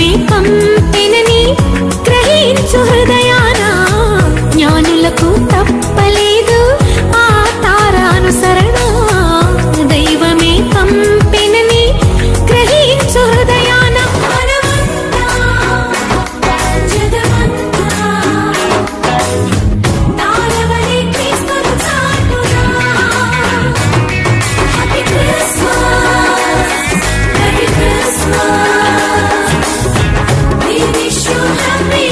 దైవమే పంపెనని గ్రహించు హృదయాన జ్ఞానులకు తప్పలేదు ఆ తారానుసరణ దైవమే పంపెనని గ్రహించు హృదయాన మనమంతా జగమంతా తారవలే క్రీస్తును చాటునా happy Christmas merry Christmas we wish you happy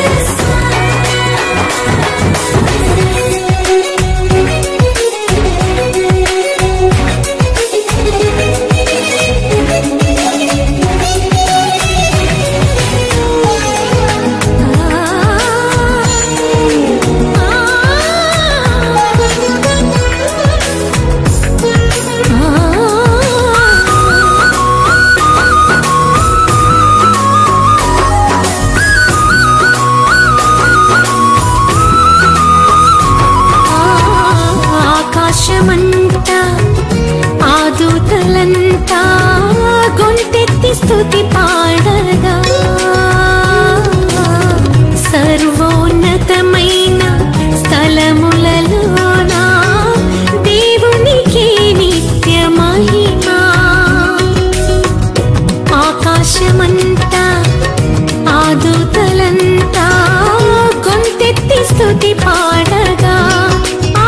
ఆకాశమంతా ఆ దూతలంతా గొంతెత్తి స్థుతి పాడగా సర్వోన్నతమైన స్థలములలోన దేవునికి నిత్య మహిమా ఆకాశమంతా ఆ దూతలంతా గొంతెత్తి స్థుతి పాడగా ఆ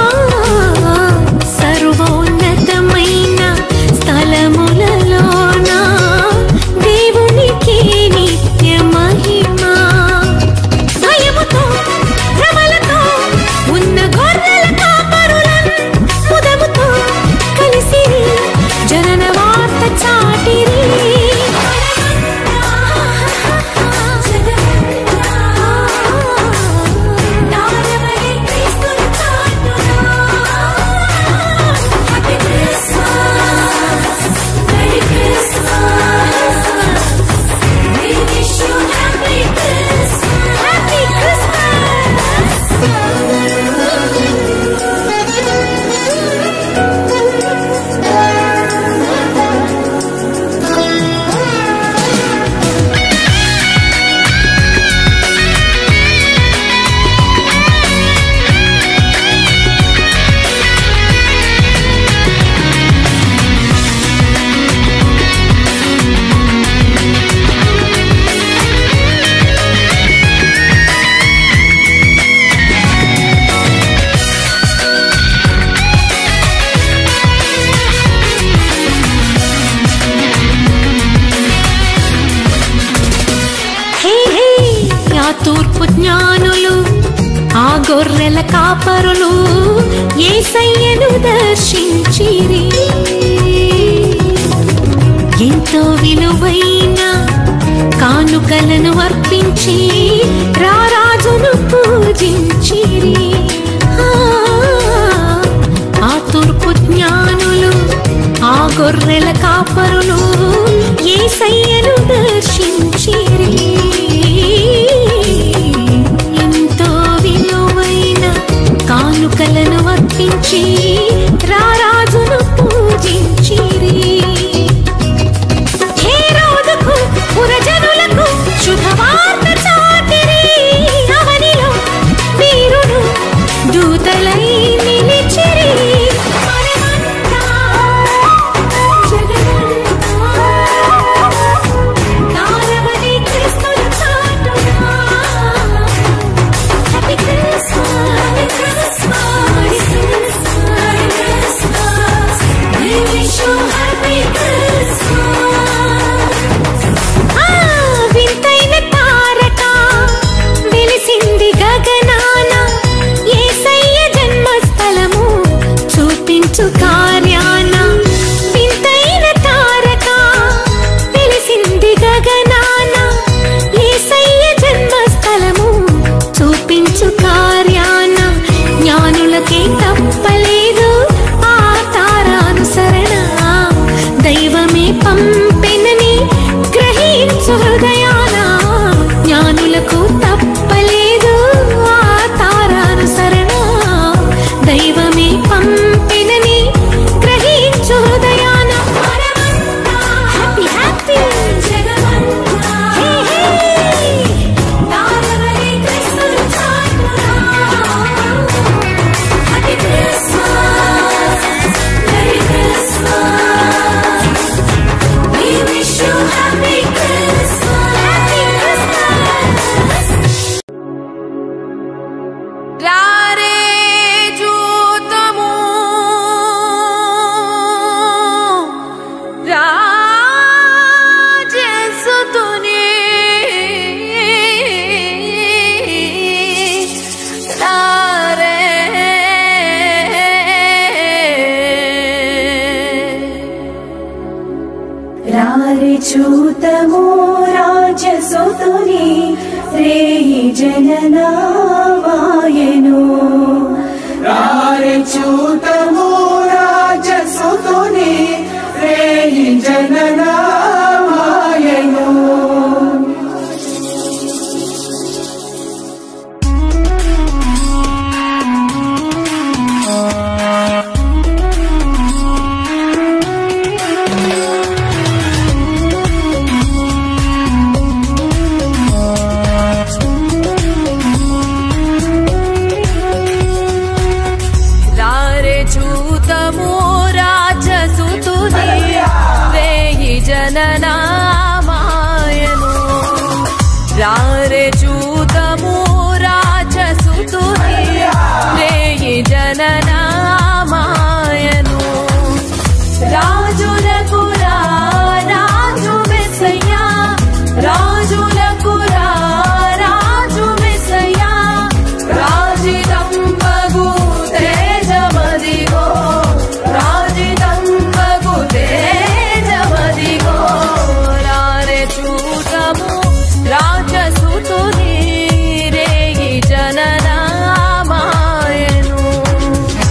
సర్వోన్నతమైన స్థలములలోన దేవునికి నిత్య మహిమా భయముతో భ్రమలతో ఉన్న గొర్రెల కాపరులం ముదముతో కలిసిరి జనన వార్త చాటిరి Happy హే హే ఆ తూర్పు జ్ఞానులు ఆ గొర్రెల కాపరులు ఏసయ్యను దర్శించిరి ఎంతో విలువైన కానుకలను అర్పించి రారాజును పూజించిరి ఆ, ఆ తూర్పు జ్ఞానులు ఆ గొర్రెల కాపరులు ఏసయ్యను దర్శించిరి ఎంతో విలువైన కానుకలను అర్పించి రారాజును పూజించిరి హేరోదుకు పురజనులకు శుభవార్త చాటిరి అవనిలో వీరుడు దూతలై నిలిచిరి మనమంతా జగమంతా తారవలే జననామాయను రారి చూతము రాజసుతుని రేయి జననామాయను రారే చూతము రాజసుతుని వేయి జననామాయను రారే చూతము రాజసుతుని వేయి జననామాయను రాజులకు రా రాజు మెస్సయ్యా రాజులకు రా రాజు మెస్సయ్యా రాజిదంబగు తేజమదిగో రాజిదంబగు తేజమదిగో రారే చూతము రాజసుతుని రేగి జననామాయను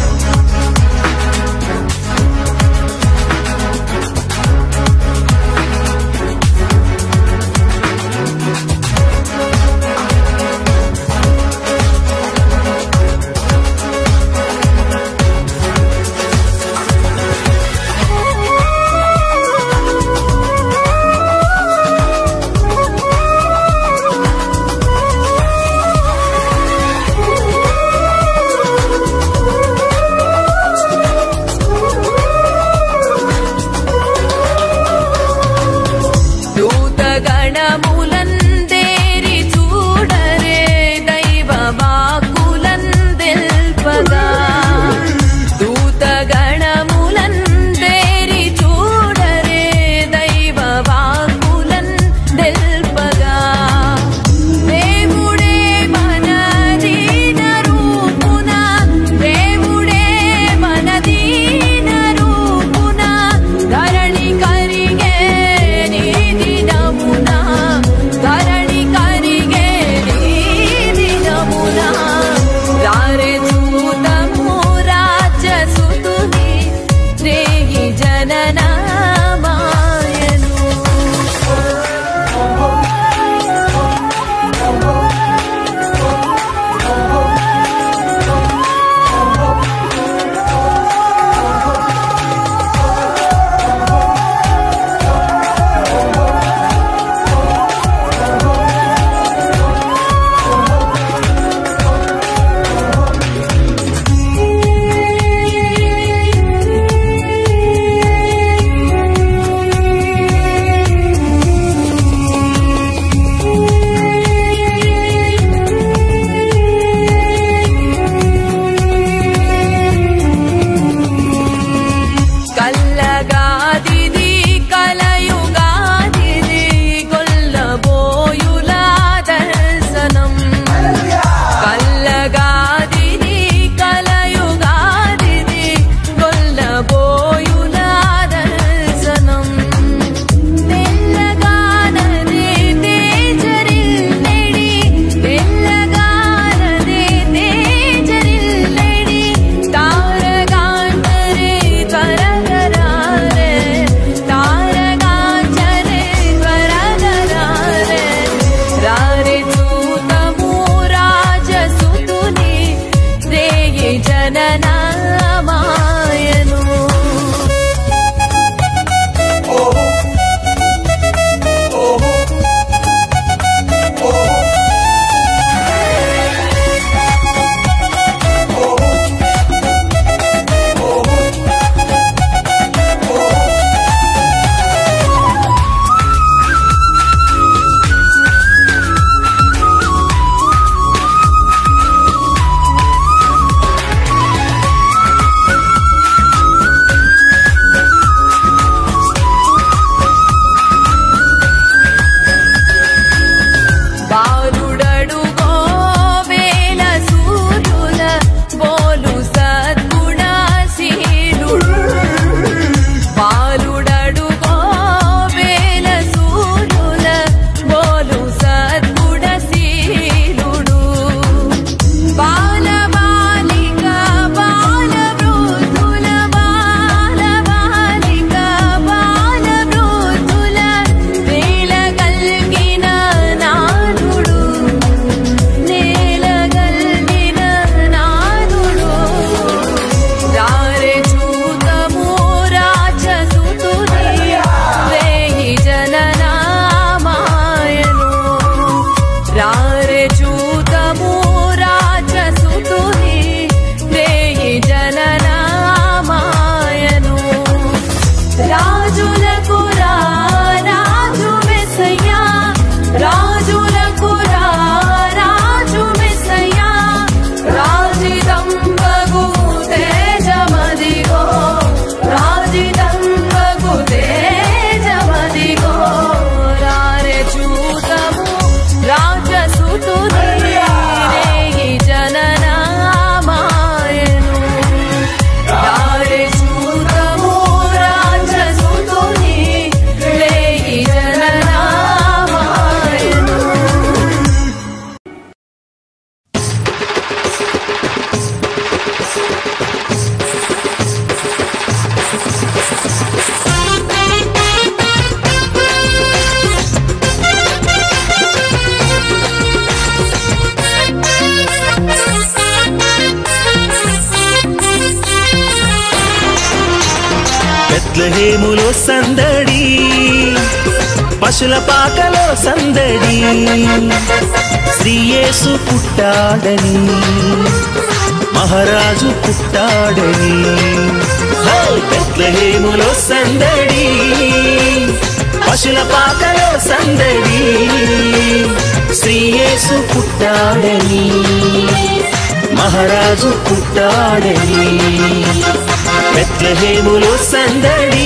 బెత్లహేములో సందడి పశుల పాకలో సందడి శ్రీయేసు పుట్టాడని మహారాజు పుట్టాడని హే! బెత్లహేములో సందడి పశుల పాకలో సందడి శ్రీయేసు పుట్టాడని మహారాజు పుట్టాడని బెత్లహేములో సందడి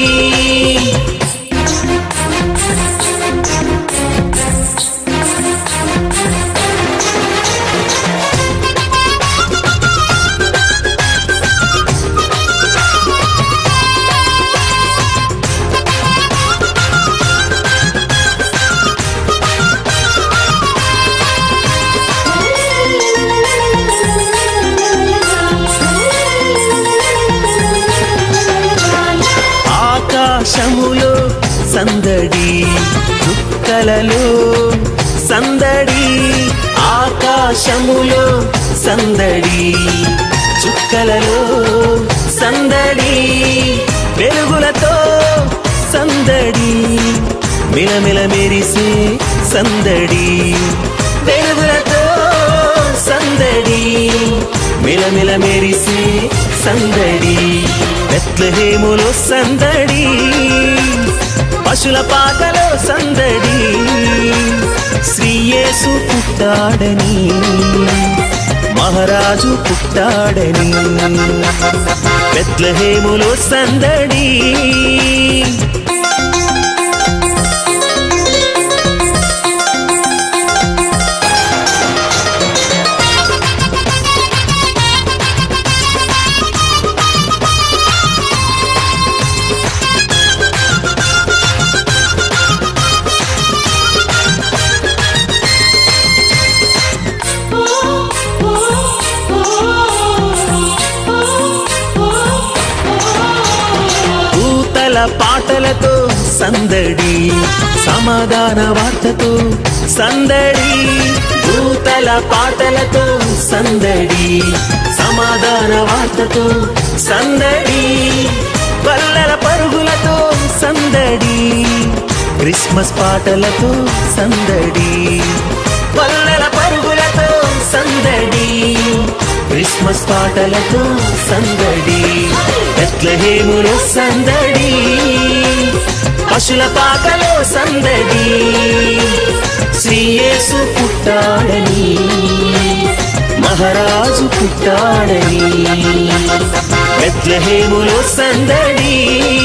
ఆకాశములో సందడి చుక్కలలో సందడి ఆకాశములో సందడి చుక్కలలో సందడి వెలుగులతో సందడి మిలమిల మెరిసే సందడి వెలుగులతో సందడి మిలమిల మెరిసే సందడి బెత్లహేములో సందడి పశుల పాకలో సందడి శ్రీయేసు పుట్టాడని మహారాజు పుట్టాడని బెత్లహేములో సందడి పూతల పాటలతో సందడి సమాధాన వార్తతో సందడి పూతల పాటలతో సందడి సమాధాన వార్తతో సందడి పల్లెల పరుగులతో సందడి క్రిస్మస్ పాటలతో సందడి పల్లెల పరుగులతో సందడి క్రిస్మస్ పాటలతో సందడి బెత్లహేములో సందడి పశుల పాకలో సందడి శ్రీయేసు పుట్టాడని మహారాజు పుట్టాడని బెత్లహేములో సందడి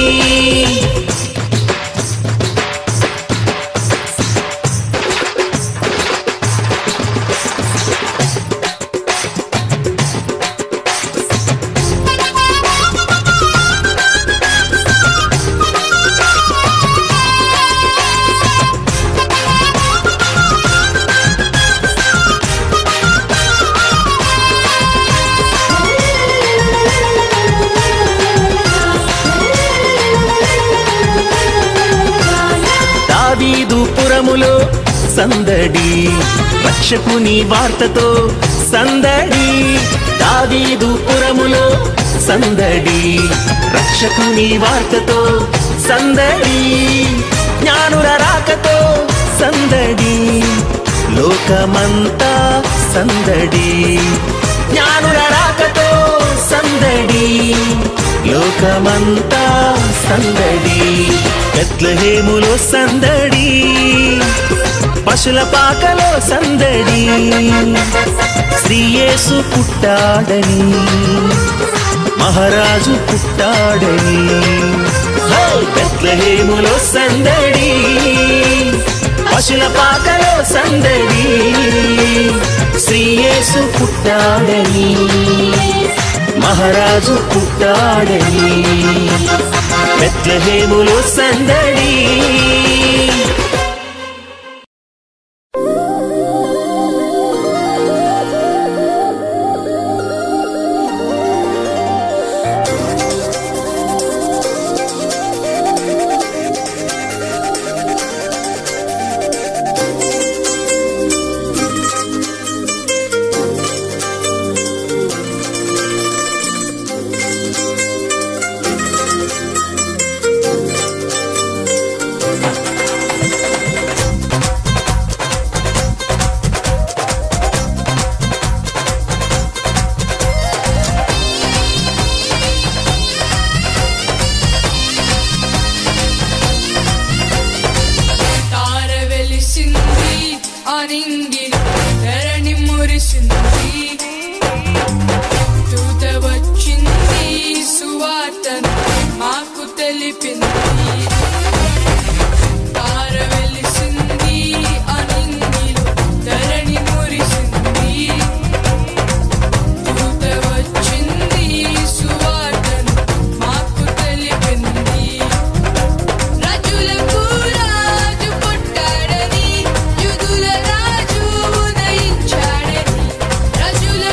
దావీదు పురములో సందడి రక్షకుని వార్తతో సందడి దావీదు పురములో సందడి రక్షకుని వార్తతో సందడి జ్ఞానుల రాకతో సందడి లోకమంతా సందడి జ్ఞానుల రాకతో సందడి లోకమంతా సందడి బెత్లహేములో సందడి పశుల పాకలో సందడి శ్రీయేసు పుట్టాడని మహారాజు పుట్టాడని హే! బెత్లహేములో సందడి పశుల పాకలో సందడి శ్రీయేసు పుట్టాడని మహారాజు పుట్టాడని బెత్లహేములో సందడి అనింగిలి ధరణి మురిసింది దూత వచ్చింది సువార్తను మాకు తెలిపింది తార వెలిసింది అనింగిలో ధరణి మురిసింది దూత వచ్చింది సువార్తను మాకు తెలిపింది రాజులకు రాజు పుట్టాడని యుదుల రాజు ఉదయించాడని రాజుల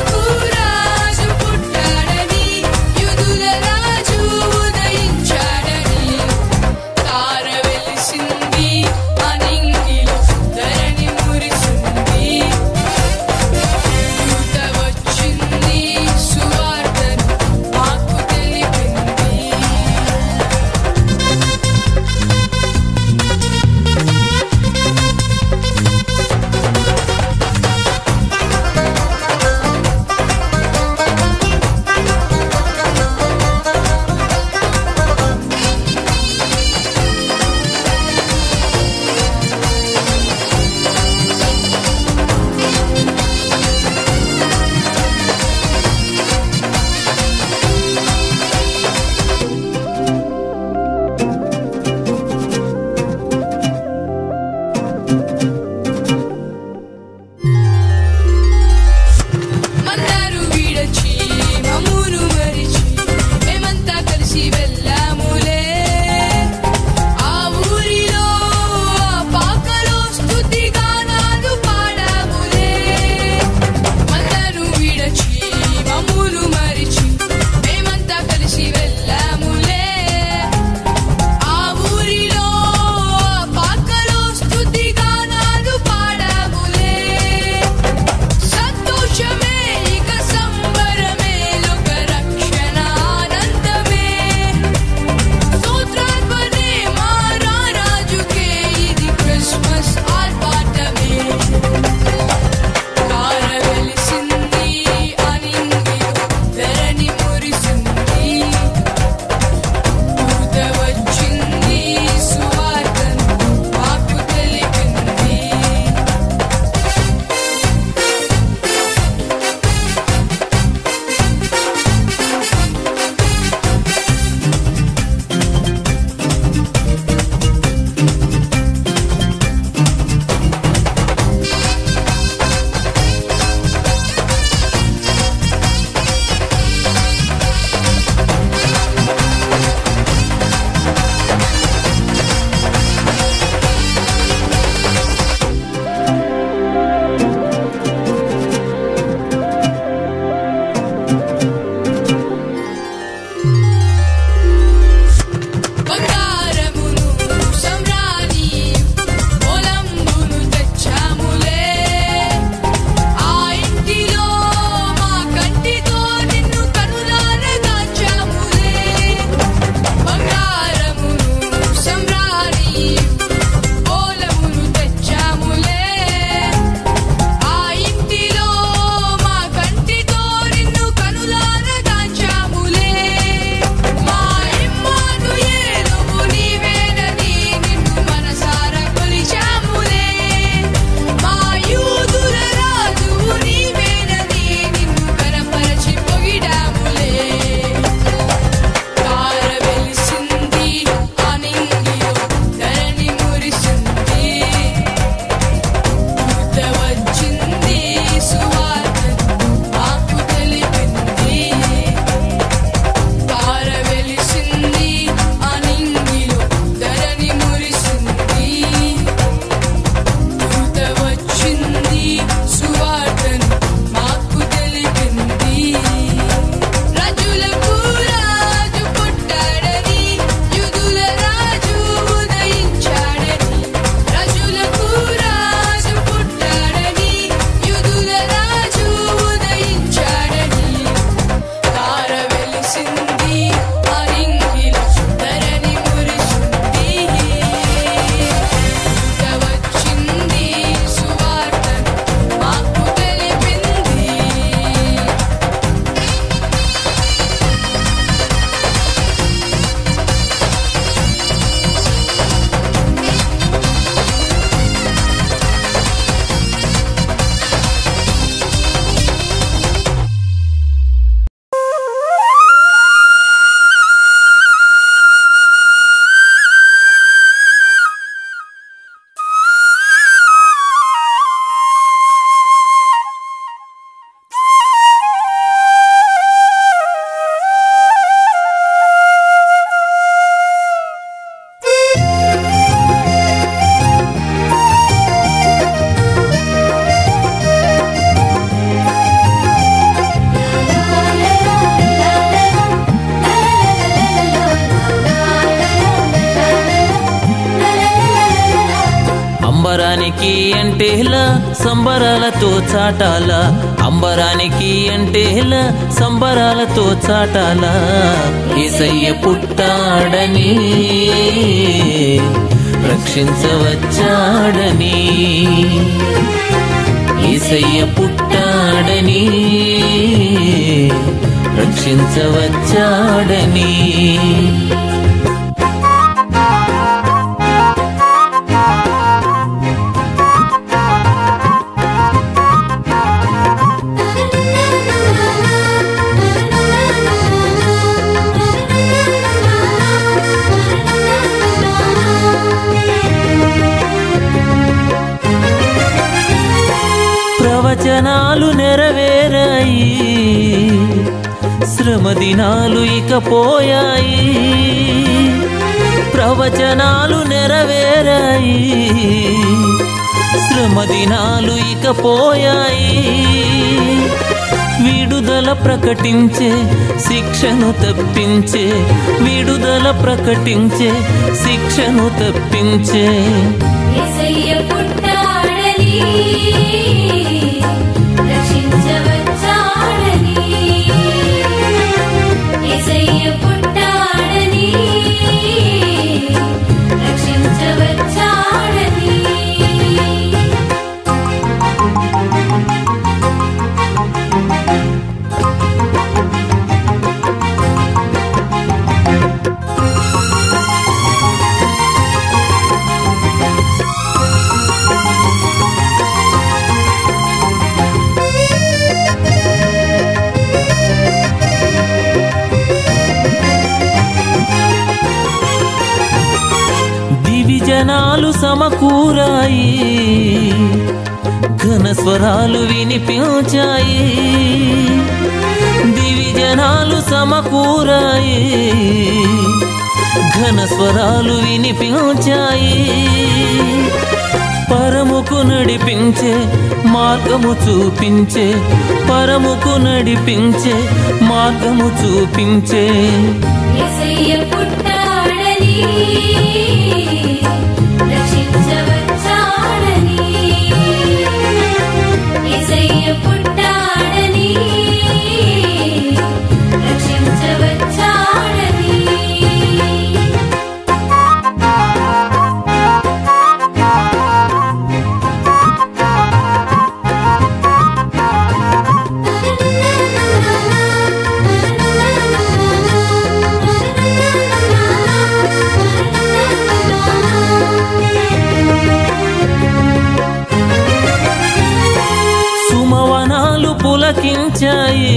అంబరానికి అంటేలా సంబరాలతో చాటాల అంబరానికి అంటేలా సంబరాలతో చాటాల ఏసయ్య పుట్టాడని రక్షించవచ్చాడని ఏసయ్య పుట్టాడని రక్షించవచ్చాడని ప్రవచనాలు నెరవేరాయి శ్రమ దినాలు ఇక పోయాయి ప్రవచనాలు నెరవేరాయి శ్రమ దినాలు ఇక పోయాయి విడుదల ప్రకటించే శిక్షను తప్పించే విడుదల ప్రకటించే శిక్షను తప్పించే యేసయ్య పుట్టాడని రక్షించవచ్చాడని యేసయ్య పుట్టాడని రక్షించవచ్చాడని దివిజనాలు సమకూరాయి ఘన స్వరాలు వినిపించాయి దివిజనాలు సమకూరాయి ఘన స్వరాలు వినిపించాయి పరముకు నడిపించే మార్గము చూపించే పరముకు నడిపించే మార్గము చూపించే యేసయ్య పుట్టాడని రక్షించవచ్చాడని యేసయ్య పుట్టాడని రక్షించవచ్చాడని సుమవనాలు పులకించాయి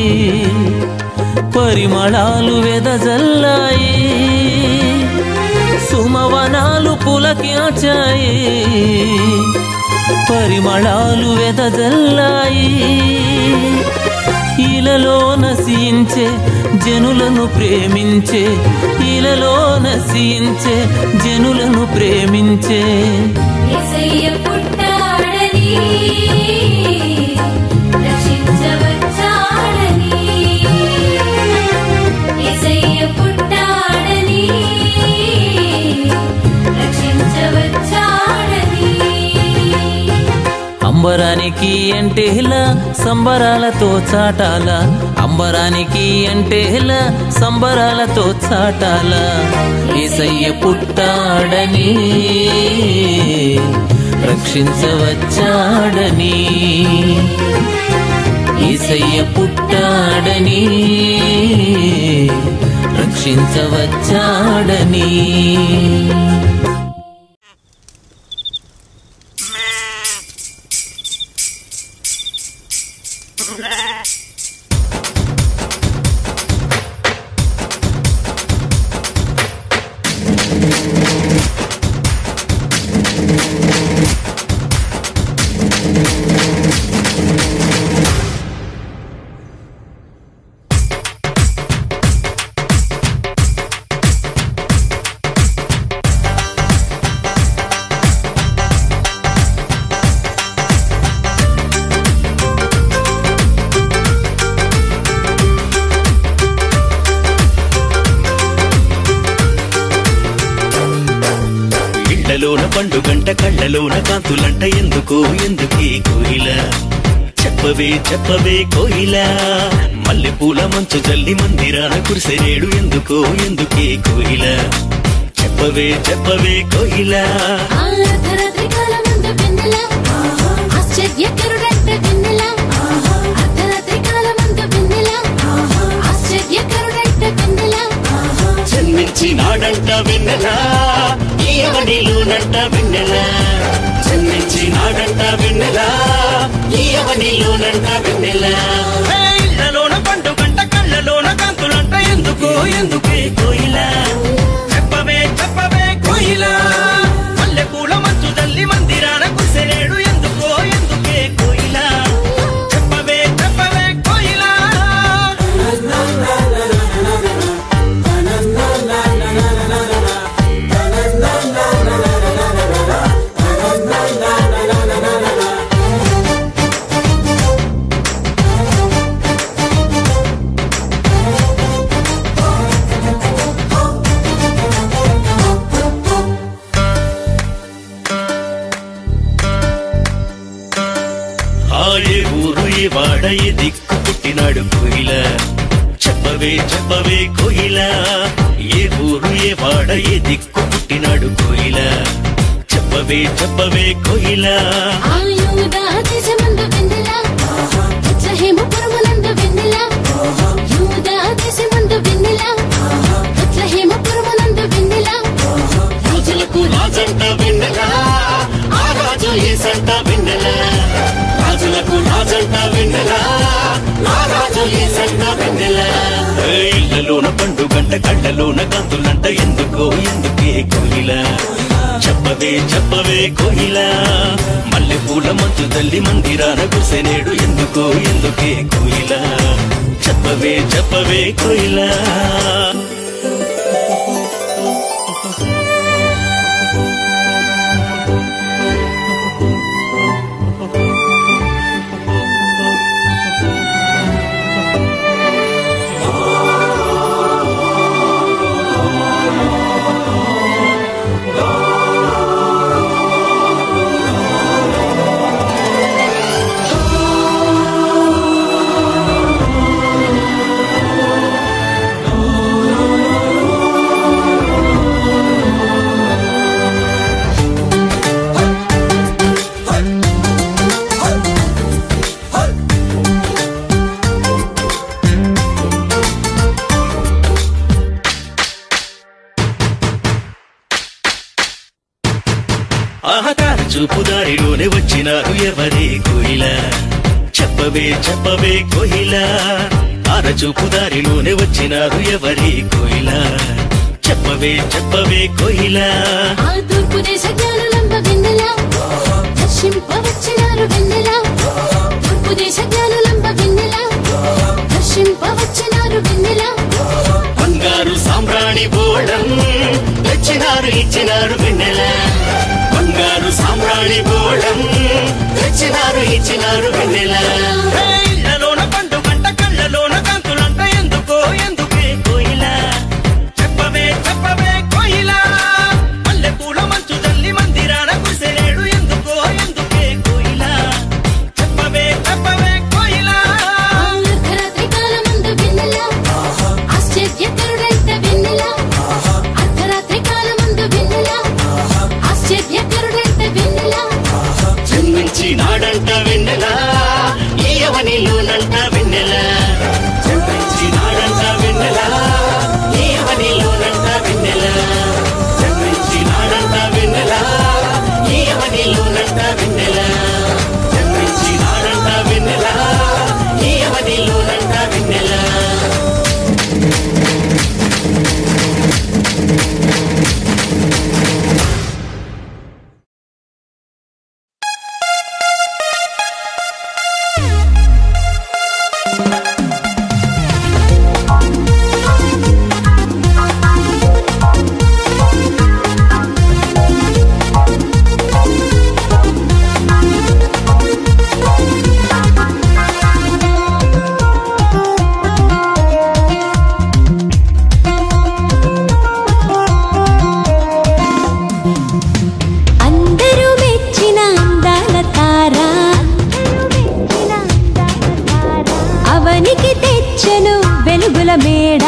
పరిమళాలు వెదజల్లాయి సుమవనాలు పులకించాయి పరిమళాలు వెదజల్లాయి ఇలలో నశించే జనులను ప్రేమించే ఇలలో నశించే జనులను ప్రేమించే యేసయ్య పుట్టాడని రక్షించవచ్చాడని యేసయ్య పుట్టాడని రక్షించవచ్చాడని అంబరానికి అంటేలా సంబరాలతో చాటాల అంబరానికి అంటేలా సంబరాలతో చాటాల ఏసయ్య పుట్టాడని రక్షించవచ్చాడని ఏసయ్య పుట్టాడని రక్షించవచ్చాడని యేసయ్య కళ్ళలోన కాంతులంట ఎందుకు ఎందుకే కోయిల చెప్పవే చెప్పవే కోయిల మల్లె పూల మంచు జల్లి మందిరాన కురిసెరేడు ఎందుకో ఎందుకే కోయిల చెప్పవే చెప్పవే కోయిల అర్ధరాత్రి కాలమందు వెన్నెల ఆశ్చర్యకరుడంట వెన్నెల అర్ధరాత్రి కాలమందు వెన్నెల ఆశ్చర్యకరుడంట వెన్నెల జన్మించి నాడంట వెన్నెల ఈయవనిలోనంట వెన్నెల జన్మించి నాడంట వెన్నెల ఈయవనిలోనంట వెన్నెల ఏ ఇళ్ళలోన పండుగంట కళ్ళలోన కాంతులంట ఎందుకో ఎందుకే కోయిల చెప్పవే చెప్పవే కోయిల మల్లె పూల మంచు జల్లి మందిరాన కుసెరేడు ఎందుకో ఎందుకే కోయిల చెప్పవే చెప్పవే కోయిల ఆ ఏ ఊరు ఏ వాడ ఏ దిక్కు పుట్టినాడు కోయిల చెప్పవే చెప్పవే కోయిల ఏ ఊరు ఏ వాడ ఏ దిక్కు పుట్టినాడు కోయిల చెప్పవే చెప్పవే కోయిల ఆయుధ దేశమందు వెన్నెల ఉత్సహేమ పురములందు వెన్నెల యూద దేశమందు వెన్నెల ఉత్సహేమ పురములందు వెన్నెల రాజులకు రాజంట వెన్నెల ఆ రాజు ఏసంట వెన్నెల రాజులకు రాజంట వెన్నెల ఆ రాజు ఏసంట వెన్నెల ఏ ఇళ్ళలోన పండుగంట కళ్ళలోన కాంతులంట ఎందుకో ఎందుకే కోయిల చెప్పవే చెప్పవే కోయిల మల్లె పూల మంచు తల్లి మందిరాన కుసెనేడు ఎందుకో ఎందుకే కోయిల చెప్పవే చెప్పవే కోయిల ఆహతార చూపు దారిలోనే వచ్చినారు ఎవరే కోయిల చెప్పవే చెప్పవే కోయిల ఆర చూపు దారిలోనే వచ్చినారు ఎవరే కోయిల చెప్పవే చెప్పవే కోయిల ఆ తూర్పు దేశ జ్ఞానులంబ వెన్నెల దర్శింప వచ్చినారు వెన్నెల తూర్పు దేశ జ్ఞానులంబ వెన్నెల దర్శింప వచ్చినారు వెన్నెల బంగారు సామ్రాణి బోళం తెచ్చినారు ఇచ్చినారు వెన్నెల బంగారు సామ్రాణి బోళం తెచ్చినారు ఇచ్చినారు వెన్నెల ఇళ్ళలోన పండు గంట కళ్ళలోన కాంతులంట ఎందుకో ఎందుకే కోయిల చెప్పవే చెప్పవే కోయిల మల్లె పూల మంచు తల్లి మందిరాన కుసెలేడు ఎందుకో ఎందుకే కోయిల చెప్పవే చెప్పవే కోయిల అర్ధరాత్రి కాలమందు వెన్నెల ఆశ్చర్యకరుడంట వెన్నెల అర్ధరాత్రి కాలమందు వెన్నెల ఆశ్చర్యకరుడంట వెన్నెల జన్మించి నాడంట వెన్నెల ఈయవనిలోనంట వెన్నెల జన్మించి నాడంట వెన్నెల ఈయవనిలోనంట వెన్నెల జన్మించి నాడంట వెన్నెల ఈయవనిలోనంట వెన్నెల జన్మించి నాడంట వెన్నెల ఈయవనిలోనంట వెన్నెల ఆ మేడ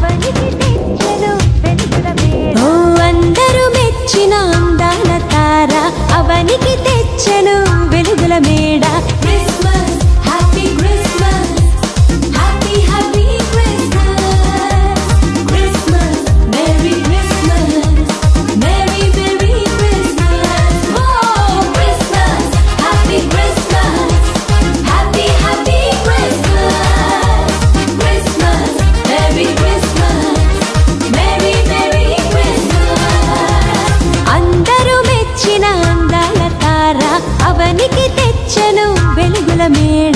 ఓ అందరూ మెచ్చిన అందాల తార అవనికి తెచ్చను వెలుగుల మేడ Christmas, happy Christmas, happy happy Christmas, Christmas, Merry Christmas, Merry Merry Christmas, oh Christmas, happy Christmas, happy happy Christmas, Christmas, Merry Christmas, Merry Merry Christmas. అందరూ మెచ్చిన అందాల తార అవనికి తెచ్చను వెలుగుల మేడ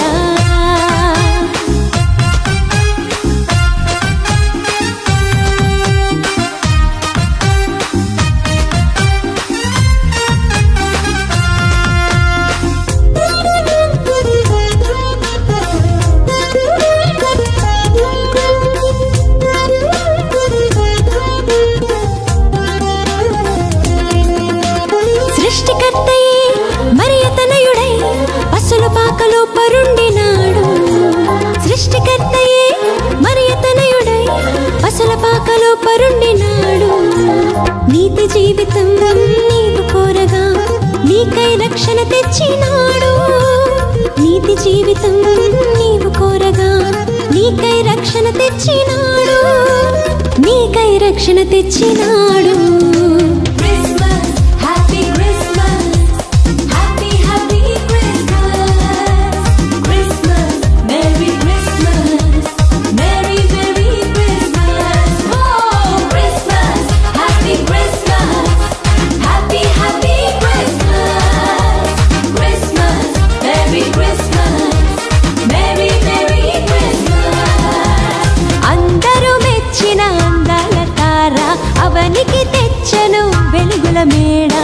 సృష్టికర్తయే మరి అతనయుడై పసుల పాకలో పరుండినాడు సృష్టికర్తయే మరి అతనయుడై పసుల పాకలో పరుండినాడు నీతి జీవితం నీవు కోరగా నీకై రక్షణ తెచ్చినాడు నీతి జీవితం నీవు కోరగా నీకై రక్షణ తెచ్చినాడు నీకై రక్షణ తెచ్చినాడు Christmas, happy Christmas, happy happy Christmas, Christmas, Merry Christmas, Merry Merry Christmas, oh Christmas, happy Christmas, happy happy Christmas, Christmas, Merry Christmas, Merry Merry Christmas. అందరూ మెచ్చిన అందాల తార అవనికి తెచ్చను వెలుగుల మేడ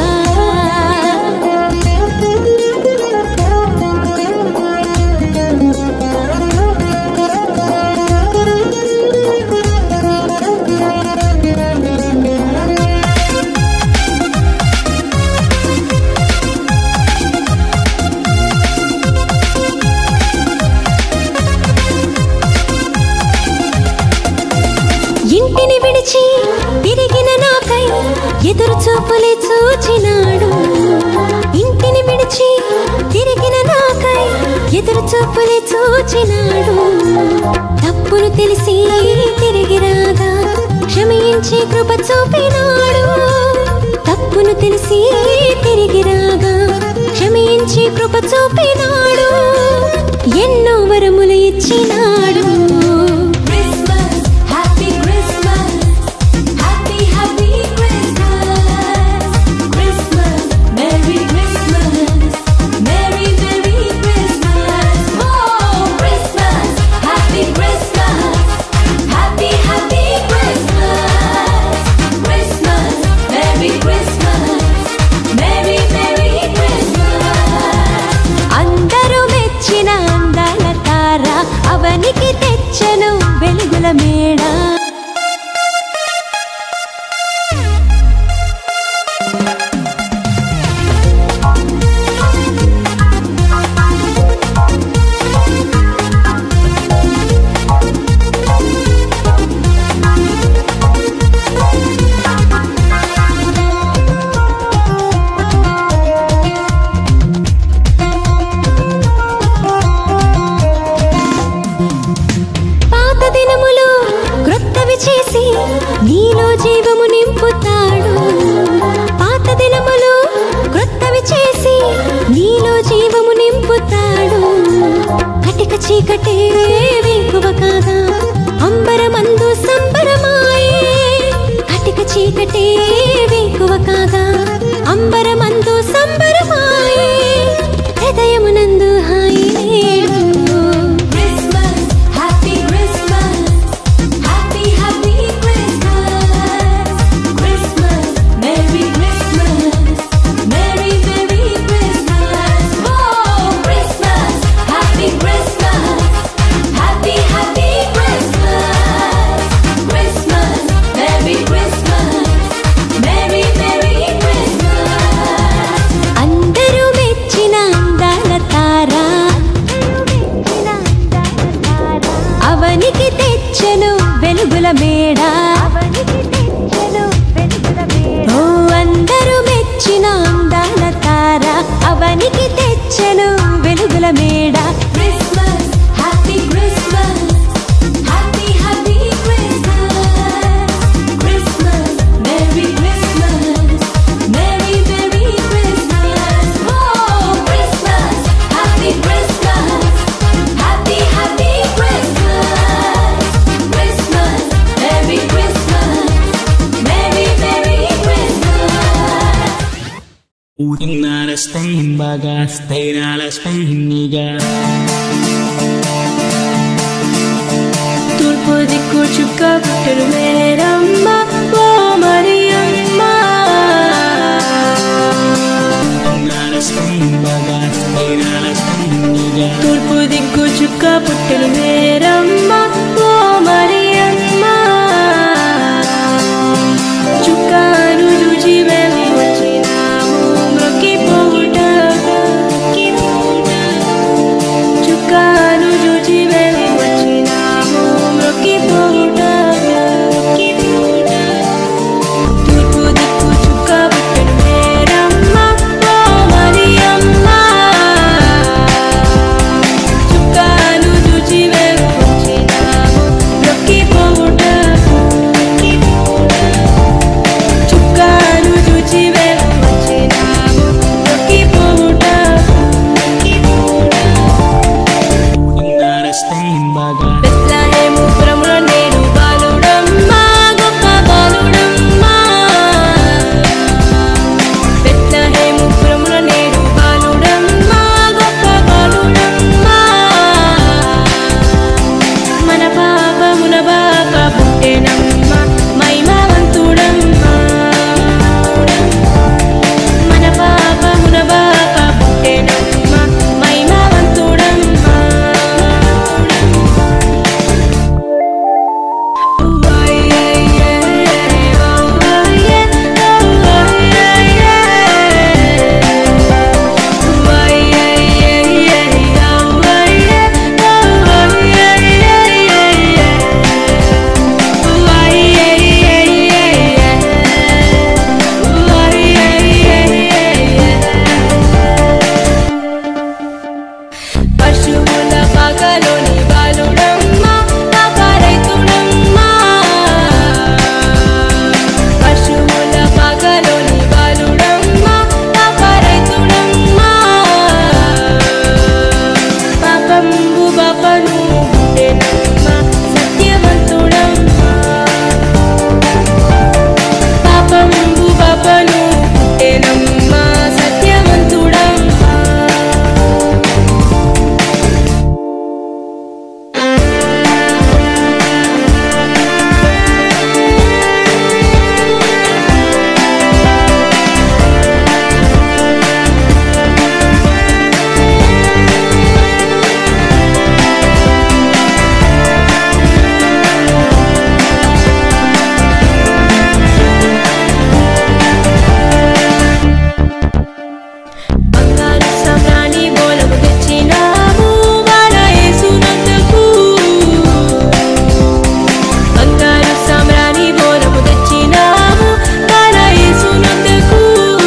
ఇంటిని విడిచి తిరిగిన నాకై ఎదురు చూపులే చూచినాడు ఇంటిని విడిచి తిరిగిన నాకై ఎదురు చూపులే చూచినాడు తప్పును తెలిసి తిరిగి రాగా క్షమించి కృప చూపినాడు తప్పును తెలిసి తిరిగి రాగా క్షమించి కృప చూపినాడు ఎన్నో వరములు ఇచ్చినాడు Christmas, happy Christmas, happy happy Christmas, Christmas, Merry Christmas, Merry Merry Christmas, oh Christmas, happy Christmas, happy happy Christmas, Christmas, Merry Christmas, Merry Merry Christmas. అందరూ మెచ్చిన అందాల తార అవనికి తెచ్చను వెలుగుల మేడ పాత దినములు క్రొత్తవి చేసి నీలో జీవము నింపుతాడు పాత దినములు క్రొత్తవి చేసి నీలో జీవము నింపుతాడు కటిక చీకటే వేకువ కాగా అంబరమందు సంబరమాయే కటిక చీకటే వేకువ కాగా అంబరమందు సంబరమాయే హృదయమునందు హాయి నేడు Christmas, happy Christmas, happy happy Christmas, Christmas, Merry Christmas, Merry Merry Christmas, oh Christmas, happy Christmas, happy happy Christmas, Christmas, Merry Christmas, Merry Merry Christmas. అందరూ మెచ్చిన అందాల తార మేడ ఓ అందరూ మెచ్చిన అందాల తార అవనికి తెచ్చెను వెలుగుల మేడ Christmas, happy Christmas, happy happy Christmas, Christmas, Merry Christmas, Merry Merry Christmas. Oh, Christmas, happy Christmas, happy happy Christmas, Christmas, Merry Christmas, Merry Merry Christmas. Utinara Spain bagas, Tainala Spain niga. తూర్పు దిక్కు చుక్క పుట్టడు మేరమ్మ ఓ Mariyamma Utinara Spain bagas, Tainala Spain niga. తూర్పు దిక్కు చుక్క పుట్టడు మేరమ్మ ఓ మరియమ్మ చుక్కాను చూచి మేము వచ్చినాము మ్రొక్కి పోవుట చుక్కాను చూచి మేము వచ్చినాము మ్రొక్కి పోవుట తూర్పు దిక్కు చుక్క పుట్టడు మేరమ్మ ఓ మరియమ్మ చుక్కాను చూచి మేము వచ్చినాము మ్రొక్కి పోవుట చుక్కాను చూచి మేము వచ్చినాము మ్రొక్కి పోవుట Utinara Spain bagas. బెత్లహేము పురమున నేడు బాలుడమ్మ గొప్ప బాలుడమ్మ బెత్లహేము పురమున నేడు బాలుడమ్మ గొప్ప బాలుడమ్మ మన పాపమున బాప పుట్టెనమ్మ మహిమవంతుడమ్మ మన పాపమున బాప పుట్టెనమ్మ మహిమవంతుడమ్మ పశువుల పగలోని బాలుడమ్మ కాకరైతుడమ్మ పశువుల పగలోని బాలుడమ్మ కాకరైతుడమ్మ పాపంబు బాపను పుట్టెనమ్మ సత్యవంతుడమ్మ పాపంబు బాపను పుట్టెనమ్మ సత్యవంతుడమ్మ బంగారు సమ్రాణి బోలము తెచ్చినాము బాల యేసునందుకు బంగారు సమ్రాణి బోలము తెచ్చినాము బాల యేసునందుకు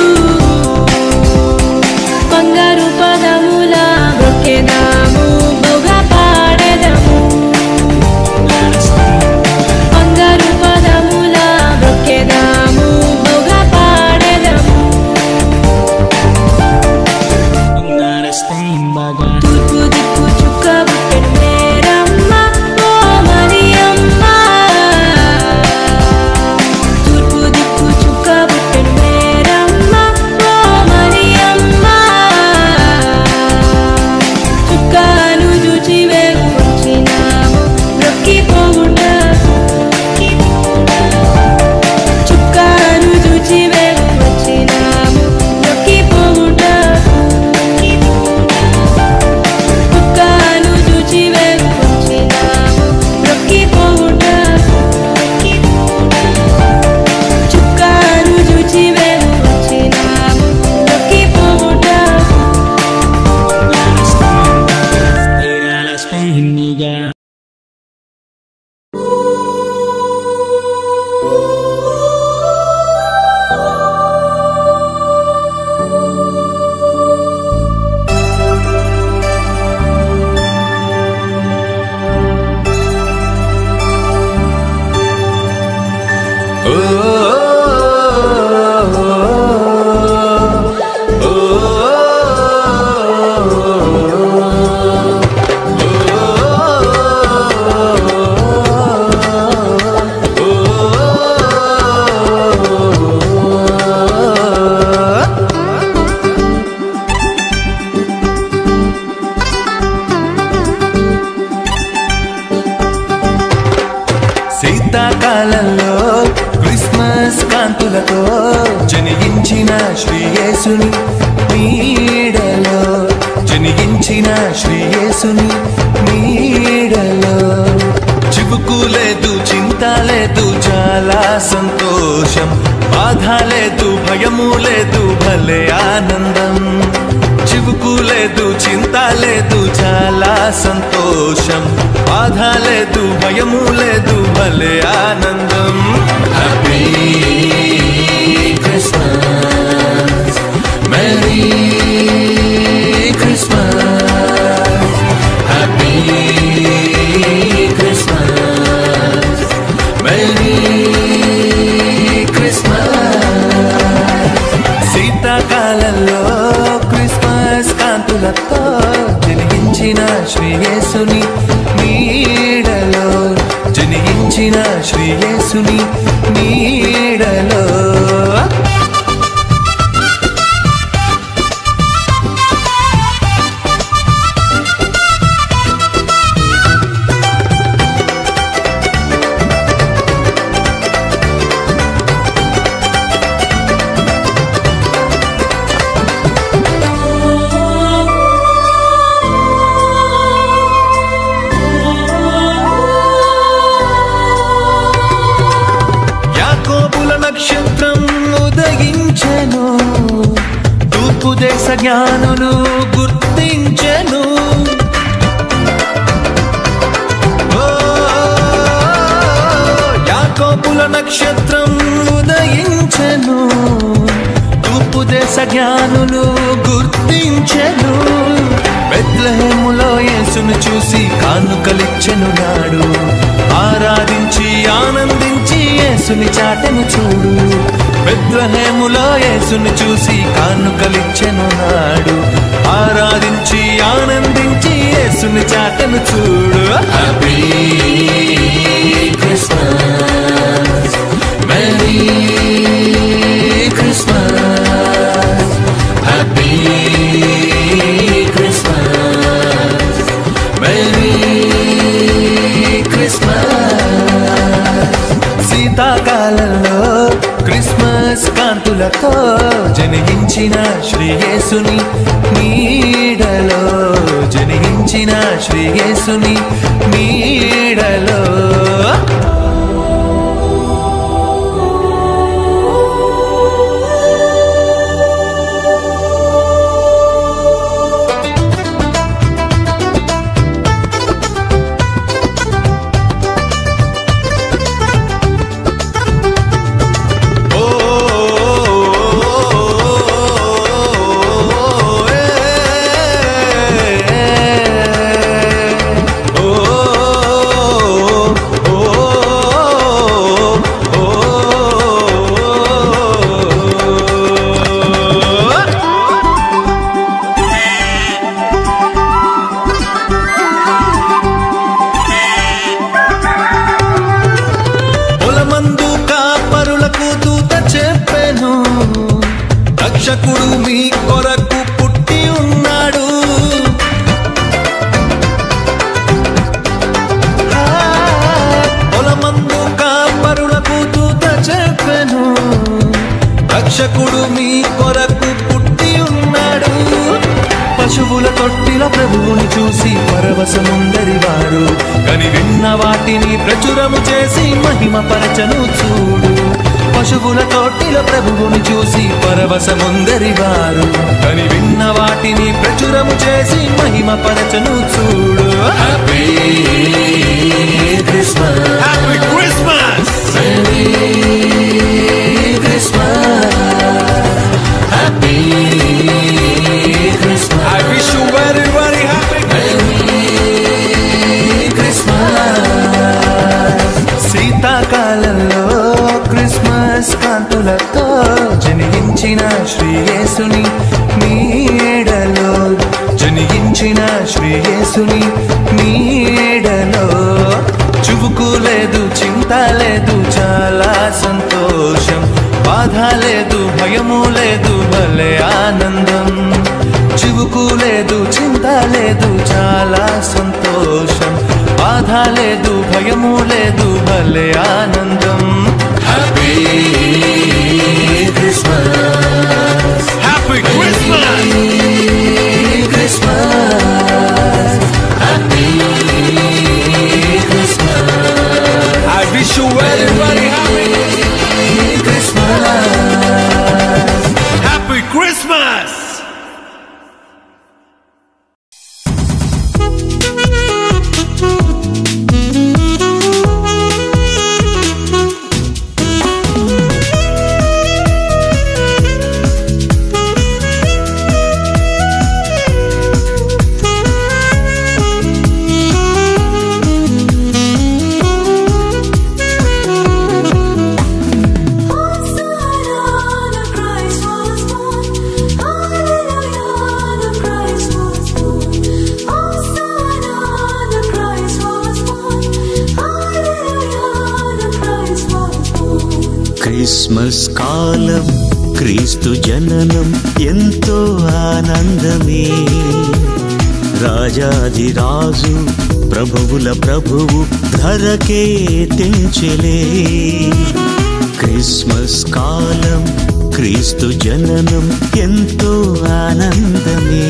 బంగారు పదముల మొక్కెదాము బౌగా పాడెదము బంగారు పదముల మొక్కెదాము బౌగా పాడెదము Utinara Spain bagas. తూర్పు దిక్కు చుక్క పుట్టెడు మేరమ్మ ఓ మరియమ్మ తూర్పు దిక్కు చుక్క పుట్టెడు మేరమ్మ ఓ మరియమ్మ చుక్కాను చూచి వేగు వచ్చినాము రొక్కి పోవుట చుక్కాను చూచి వేగు వచ్చినాము రొక్కి పోవుట చుక్కాను కాంతులతో జనిగించిన శ్రీయేసుని నీడలో జనిగించిన శ్రీయేసుని నీడలో చివుకు లేదు చింత లేదు చాలా సంతోషం బాధ లేదు భయము లేదు భలే ఆనందం చివుకు లేదు చింత లేదు చాలా సంతోషం బాధ లేదు భయము లేదు భలే ఆనందం happy Christmas merry Christmas happy Christmas merry Christmas శీతాకాలంలో క్రిస్మస్ కాంతులతో జనిగించిన శ్రీయేసుని నీడలో జనిగించిన శ్రీయేసుని నీడలో యాకోబుల నక్షత్రం ఉదయించెను తూర్పు దేశ జ్ఞానులు గుర్తించెను ఓ, యాకోబుల నక్షత్రం ఉదయించెను తూర్పు దేశ జ్ఞానులు గుర్తించెను బెత్లహేములో యేసును చూసి కానుకలిచ్చెను నాడు ఆరాధించి ఆనందించి యేసుని చాటను చూడు బెత్లహేములో యేసుని చూసి కానుకలిచ్చెను నాడు ఆరాధించి ఆనందించి యేసుని చాటను చూడు happy Christmas merry Christmas happy Christmas merry Christmas శీతాకాలంలో క్రిస్మస్ కాంతులతో జనిగించిన శ్రీయేసుని నీడలో జనిగించిన శ్రీయేసుని నీడలో ఓ పొలమందు కాపరులకు దూత చెప్పెను రక్షకుడు మీ కొరకు పుట్టి ఉన్నాడు ఆ, పొలమందు కాపరులకు దూత చెప్పెను రక్షకుడు మీ కొరకు పుట్టి ఉన్నాడు పశువుల తొట్టిల ప్రభువుని చూసి పరవశముందరి వారు కని విన్న వాటిని ప్రచురము చేసి మహిమ పరచను చూడు పశువుల తొట్టిల ప్రభువుని చూసి పరవశముందరి వారు కని విన్న వాటిని ప్రచురము చేసి మహిమ పరచను చూడు happy Christmas happy Christmas Christmas happy Christmas I wish you very very happy Christmas శీతాకాలంలో క్రిస్మస్ కాంతులతో జనిగించిన శ్రీయేసుని నీడలో జనిగించిన శ్రీయేసుని నీడలో చువుకు లేదు చింత లేదు చాలా సంతోషం బాధ లేదు భయము లేదు భలే ఆనందం చివుకు లేదు చింత లేదు చాలా సంతోషం బాధ లేదు భయము లేదు భలే ఆనందం happy Christmas happy Christmas Christmas happy Christmas I wish you very very happy Christmas happy Christmas Christmas కాలం క్రీస్తు జననం ఎంతో ఆనందమే రాజాది రాజు ప్రభువుల ప్రభువు ధరకే తెంచెలే క్రిస్మస్ కాలం క్రీస్తు జననం ఎంతో ఆనందమే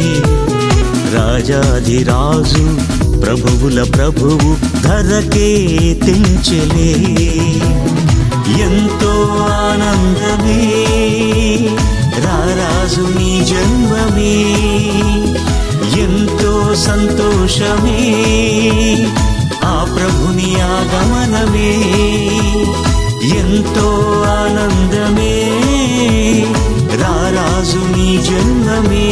రాజాది రాజు ప్రభువుల ప్రభువు ధరకే తెంచెలే ఎంతో ఆనందమే రారాజు నీ జన్మమే ఎంతో సంతోషమే ఆ ప్రభుని ఆగమనమే ఎంతో ఆనందమే రారాజు నీ జన్మమే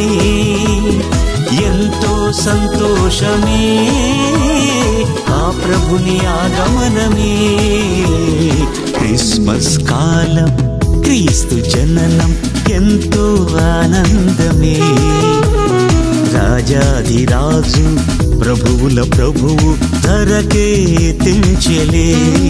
ఎంతో సంతోషమే ఆ ప్రభుని ఆగమనమే క్రిస్మస్ కాలం క్రీస్తు జననం ఎంతో ఆనందమే రాజాది రాజు ప్రభువుల ప్రభువు ధరకే తెంచెలే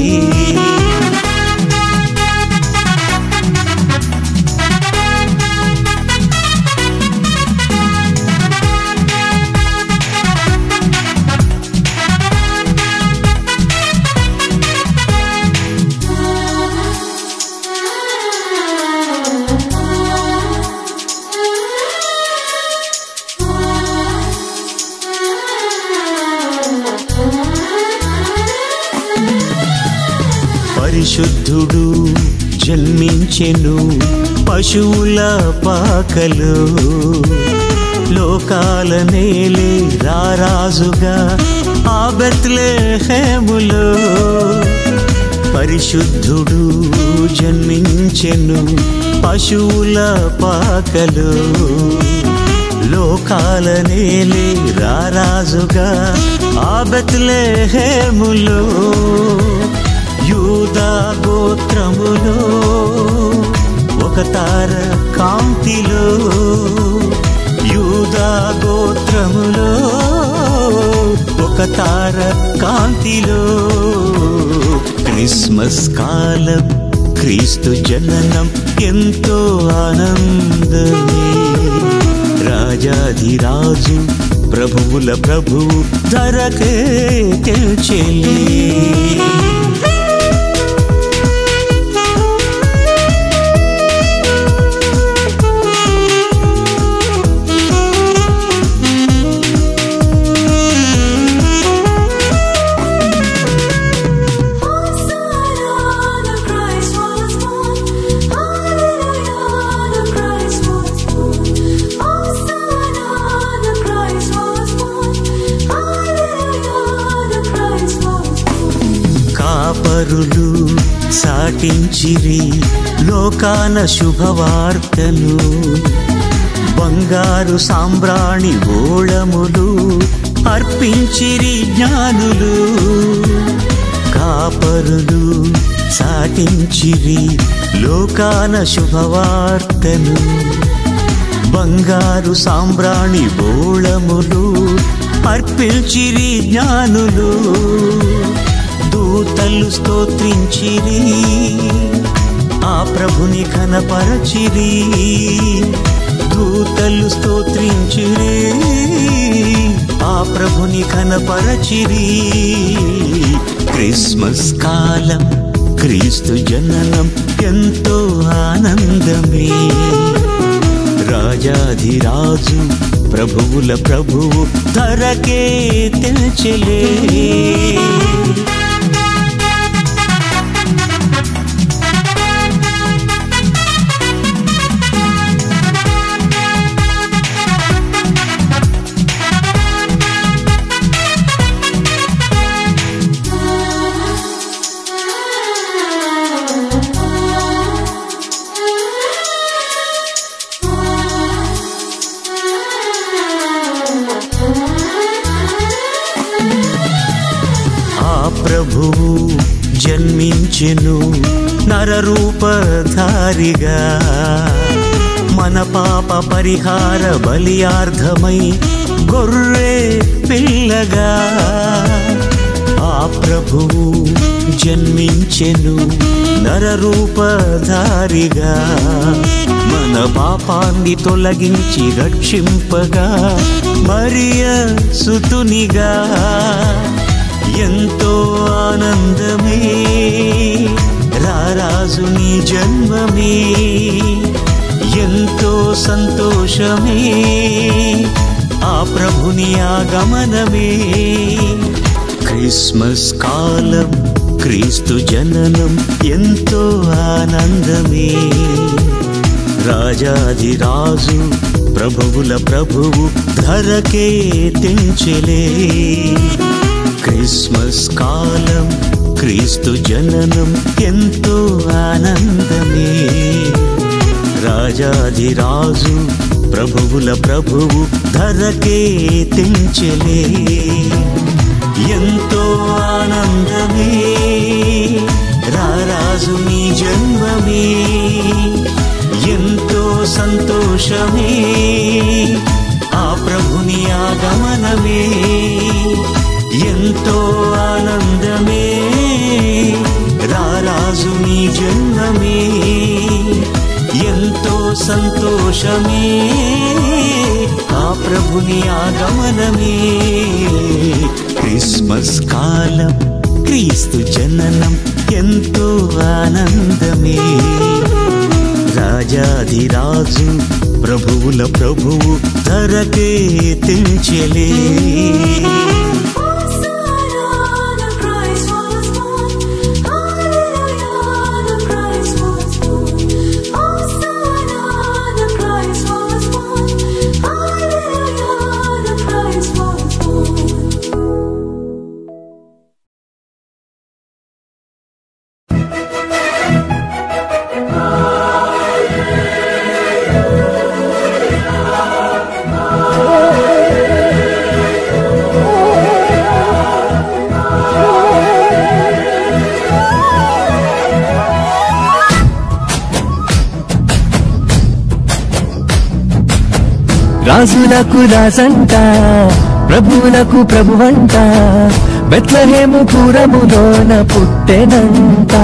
పరిశుద్ధుడు జన్మించెను పశువుల పాకలు లోకాల నేలే రారాజుగా ఆ బెత్లెహేములో పరిశుద్ధుడు జన్మించెను పశువుల పాకలు లోకాల నేలే రారాజుగా ఆ బెత్లెహేములో యూదా గోత్రములో ఒక తార కాంతిలో యూదా గోత్రములో ఒక తార కాంతిలో క్రిస్మస్ కాలం క్రీస్తు జననం ఎంతో ఆనందమే రాజాధిరాజు ప్రభువుల ప్రభువు ధరకే తెల్చెలే కాపరులు సాటించిరి లోకాన శుభవార్తను బంగారు సాంబ్రాణి ఓళములు అర్పించిరి జ్ఞానులు కాపరులు సాటించిరి లోకాన శుభవార్తను బంగారు సాంబ్రాణి బోళములు అర్పించిరి జ్ఞానులు దూతలు స్తోత్రించిరి ఆ ప్రభుని ఘనపరచిరి దూతలు స్తోత్రించిరి ఆ ప్రభుని ఘనపరచిరి క్రిస్మస్ కాలం క్రీస్తు జననం ఎంతో ఆనందమే రాజాధిరాజు ప్రభువుల ప్రభువు ధరకే తెల్చెలే ఆ ప్రభువు జన్మించెను నరరూపధారిగా మన పాప పరిహార బలియార్థమై గొర్రె పిల్లగా ఆ ప్రభువు జన్మించెను నరరూపధారిగా మన పాపాన్ని తొలగించి రక్షింపగా మరియ సుతునిగా ఎంతో ఆనందమే రారాజు నీ జన్మమే ఎంతో సంతోషమే ఆ ప్రభుని ఆగమనమే క్రిస్మస్ కాలం క్రీస్తు జననం ఎంతో ఆనందమే రాజాదిరాజు ప్రభువుల ప్రభువు ధరకే తెంచెలే క్రిస్మస్ కాలం క్రీస్తు జననం ఎంతో ఆనందమే రాజాదిరాజు ప్రభువుల ప్రభువు ధరకే తెంచెలే ఎంతో ఆనందమే రారాజు నీ జన్మమే ఎంతో సంతోషమే ఆ ప్రభుని ఆగమనమే ఎంతో ఆనందమే రారాజు నీ జన్మమే ఎంతో సంతోషమే ఆ ప్రభుని ఆగమనమే క్రిస్మస్ కాలం క్రీస్తు జననం ఎంతో ఆనందమే రాజాధిరాజు ప్రభువుల ప్రభువు ధరకే తెంచెలే Hosanna, Christ was born. Hallelujah, the Christ was born. Hosanna, the Christ was born. Hallelujah, the Christ was born. రాజులకు రాజంట ప్రభువులకు ప్రభువంట బెత్లహేము పురములోన పుట్టెనంట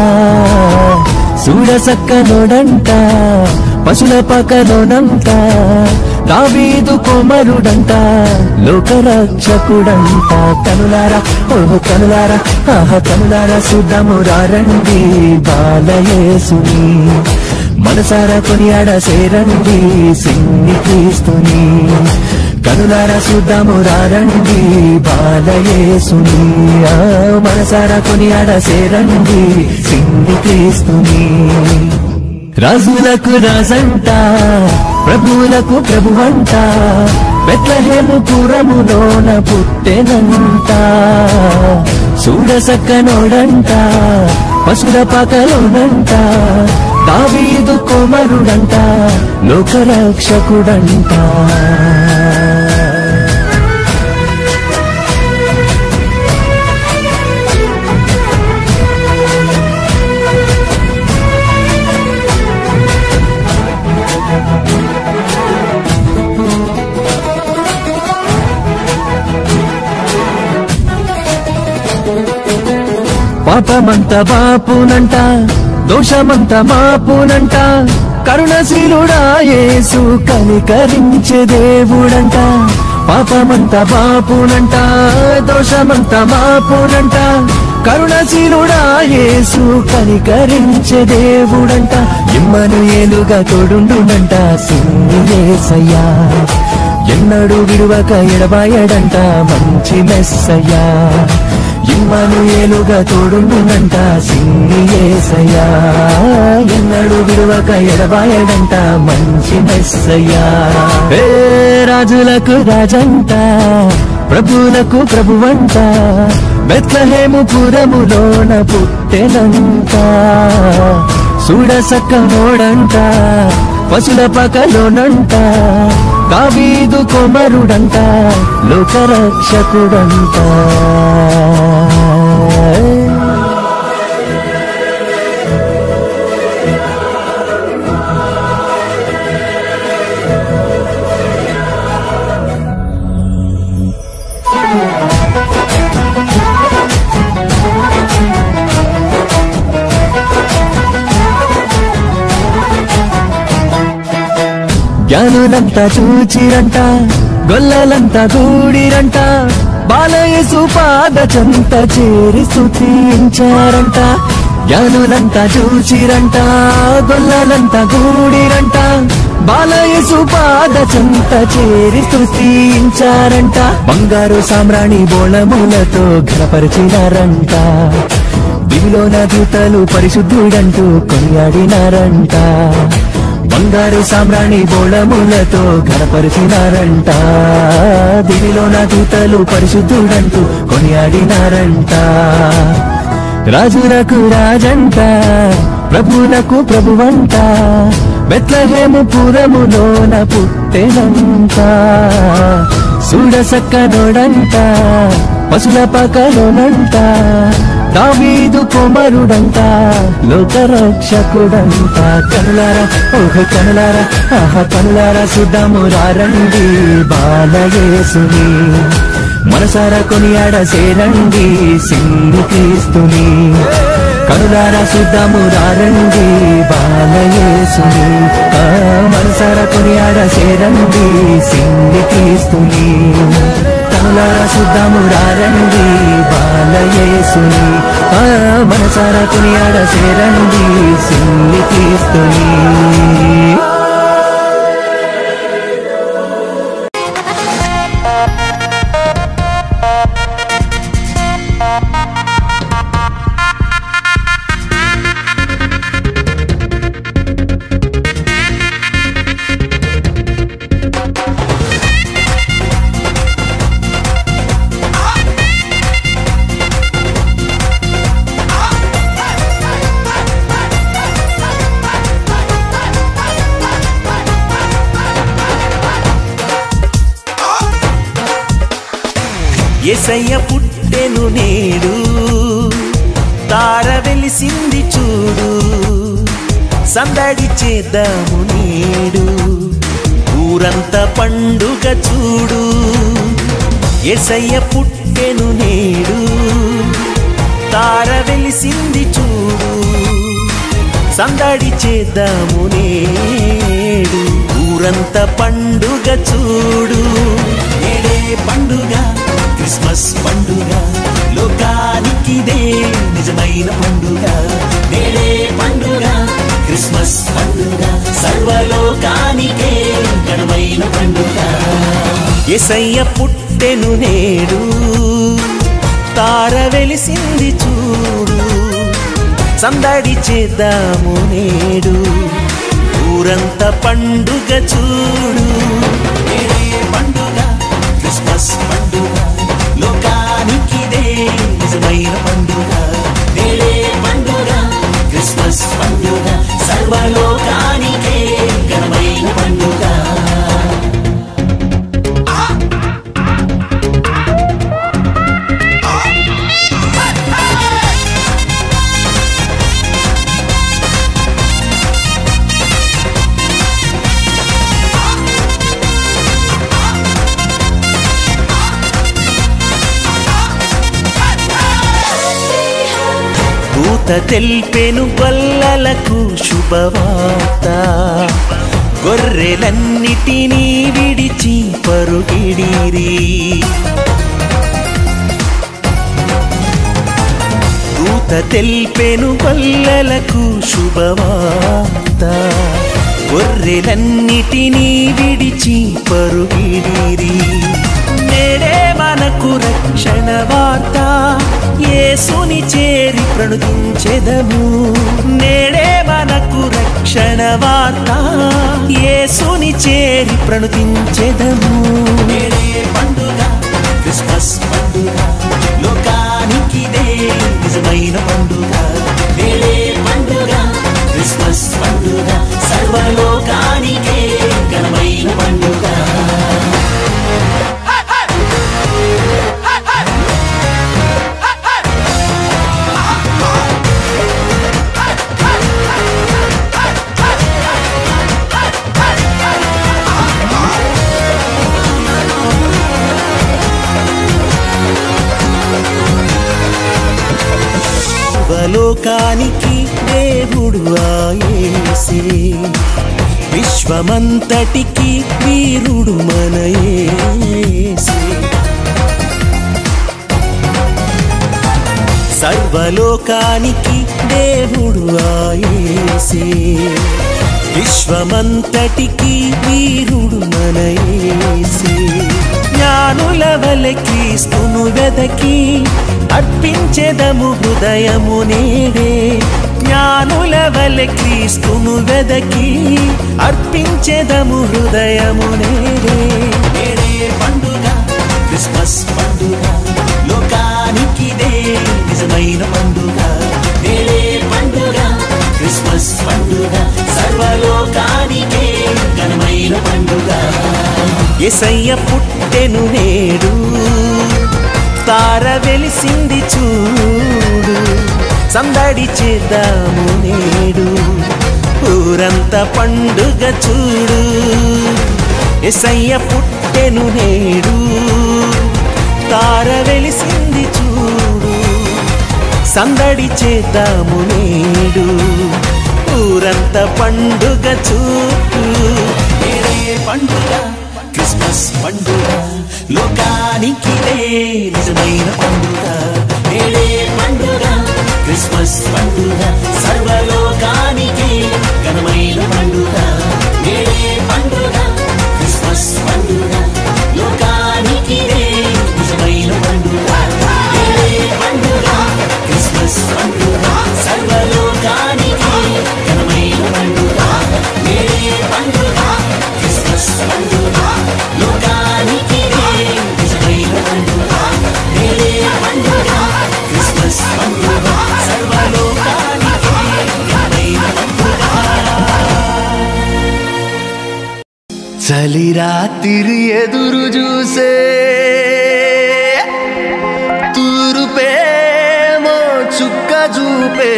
సూడసక్కనోడంట పశుల పకలోనంట దావీదు కుమరుడంట లోకరక్షకుడంట కనులారా ఓహో కనులారా ఆహ కనులారా సుద్దము రండి బాలయేసుని మనసారా కొనియాడ సేరండి సింగి క్రీస్తుని కనులారా చూద్దాము రండి బాలయేసుని ఆ మనసారా కొనియాడ సేరండి సింగి క్రీస్తుని రాజులకు రాజంట ప్రభువులకు ప్రభువంట బెత్లహేము పురములోన పుట్టెనంట చూడసక్కనోడంట పశుల పకలోనంట దావీదు కుమరుడంట లోకరక్షకుడంట పాపమంత బాపునంట దోషమంత మాపునంట కరుణశీలుడా యేసు కనికరించే దేవుడంట పాపమంత బాపునంట దోషమంత మాపునంట కరుణశీలుడా యేసు కనికరించే దేవుడంట ఇమ్మను ఏలుగా తోడుండునంట సింగిలేసయ్యా ఎన్నడు విడువక ఎడబాయడంట మంచి మెస్సయ్యా ఇమ్మను ఏలుగా తోడుండునంట సింగిలేసయ్యా ఎన్నడు విడువక ఎడబాయడంట మంచి మెస్సయ్యా ఏ రాజులకు రాజంట ప్రభువులకు ప్రభువంట బెత్లహేము పురములోన పుట్టెనంట చూడసక్క నోడంట పశుల పకలోనంట కావీదు కొమరుడంట లోకరక్షకుడంట జ్ఞానులంతా చూచిరంట గొల్లలంతా గూడిరంట బాలయేసు పాద చెంత చేరి స్తుతించారంట జ్ఞానులంతా చూచిరంట గొల్లలంతా గూడిరంట బాలయేసు పాద చెంత చేరి స్తుతించారంట బంగారు సామ్రాణి బోళములతో ఘనపరిచినారంట దివిలోన దూతలు పరిశుద్ధుడంటూ కొనియాడినారంట బంగారు సామ్రాణి బోళములతో ఘనపరిచినారంట దివిలోన దూతలు పరిశుద్ధుడంటూ కొనియాడినారంట రాజులకు రాజంట ప్రభులకు ప్రభువంట బెత్లహేము పురములోన పుట్టెనంట చూడసక్కనోడంట పశుల పకలోనంట దావీదు కుమరుడంట లోకరక్షకుడంట కనులారా ఓహ కనులారా ఆహ కనులారా సుద్దము రారండి బాలయేసుని మనసారా కొనియాడ సేరండి సింగు క్రీస్తుని కనులారా సుద్దము రారండి బాలయేసుని ఆ మనసారా కొనియాడ సేరండి సింగు క్రీస్తుని కనులారా సుద్దము రారండి బాలయేసుని ఆ మనసారా కొనియాడ సేరండి సింగి క్రీస్తుని ఎసయ్య పుట్టెను నేడు తార వెలిసింది చూడు సందడి చేద్దాము నేడు ఊరంతా పండుగ చూడు ఎసయ్య పుట్టెను నేడు తార వెలిసింది చూడు సందడి చేద్దాము నేడు ఊరంతా పండుగ చూడు నేడే పండుగ క్రిస్మస్ పండుగ లోకానికిదే నిజమైన పండుగ నేడే పండుగ క్రిస్మస్ పండుగ సర్వలోకానికే ఘనమైన పండుగ ఎసయ్య పుట్టెను నేడు తార వెలిసింది చూడు సందడి చేద్దాము నేడు ఊరంతా పండుగ చూడు నేడే పండుగ క్రిస్మస్ పండుగ లోకానికిదే నిజమైన పండుగ నేడే పండుగ క్రిస్మస్ పండుగ సర్వలోకానికే ఘనమైన పండుగ భూత తెల్పెను గొల్లలకు శుభవార్త గొర్రెలన్నిటినీ విడిచి పరుగిడిరి సువార్త తెల్పెను పల్లెలకు శుభవార్త గొర్రెలన్నిటినీ విడిచి పరుగిడిరి నేడే మనకు రక్షణ వార్త యేసుని చేరి ప్రణుతించెదము నేడే మనకు రక్షణ వార్త యేసుని చేరి ప్రణుతించెదము నేడే పండుగ క్రిస్మస్ పండుగ లోకానికిదే నిజమైన పండుగ నేడే పండుగ క్రిస్మస్ పండుగ సర్వలోకానికే ఘనమైన పండుగ సర్వలోకానికి దేవుడు ఆయేసే విశ్వమంతటికి వీరుడు మన యేసే సర్వలోకానికి దేవుడు ఆయేసే విశ్వమంతటికి వీరుడు మన యేసే జ్ఞానుల వలె క్రీస్తును వెదకి అర్పించెదము హృదయము నేడే జ్ఞానుల వలె క్రీస్తును వెదకి అర్పించెదము హృదయము నేడే నేడే పండుగ క్రిస్మస్ పండుగ లోకానికిదే నిజమైన పండుగ నేడే పండుగ క్రిస్మస్ పండుగ సర్వలోకానికే ఘనమైన పండుగ ఎసయ్య పుట్టెను నేడు తార వెలిసింది చూడు సందడి చేద్దాము నేడు ఊరంతా పండుగ చూడు ఎసయ్య పుట్టెను నేడు తార వెలిసింది చూడు సందడి చేద్దాము నేడు ఊరంతా పండుగ చూడు నేడే పండుగ క్రిస్మస్ పండుగ లోకానికిదే నిజమైన పండుగ నేడే పండుగ క్రిస్మస్ పండుగ సర్వలోకానికి ఘనమైన పండుగ నేడే పండుగ క్రిస్మస్ పండుగ లోకానికిదే నిజమైన పండుగ నేడే పండుగ క్రిస్మస్ పండుగ సర్వలోకానికి ఘనమైన పండుగ నేడే పండుగ క్రిస్మస్ పండుగ లోకానికి నిజమైన పండుగ నేడే పండుగ క్రిస్మస్ పండుగ సర్వలోకానికి ఘనమైన పండుగ చలి రాత్రి ఎదురు చూసే తూరుపేమో చుక్క చూపే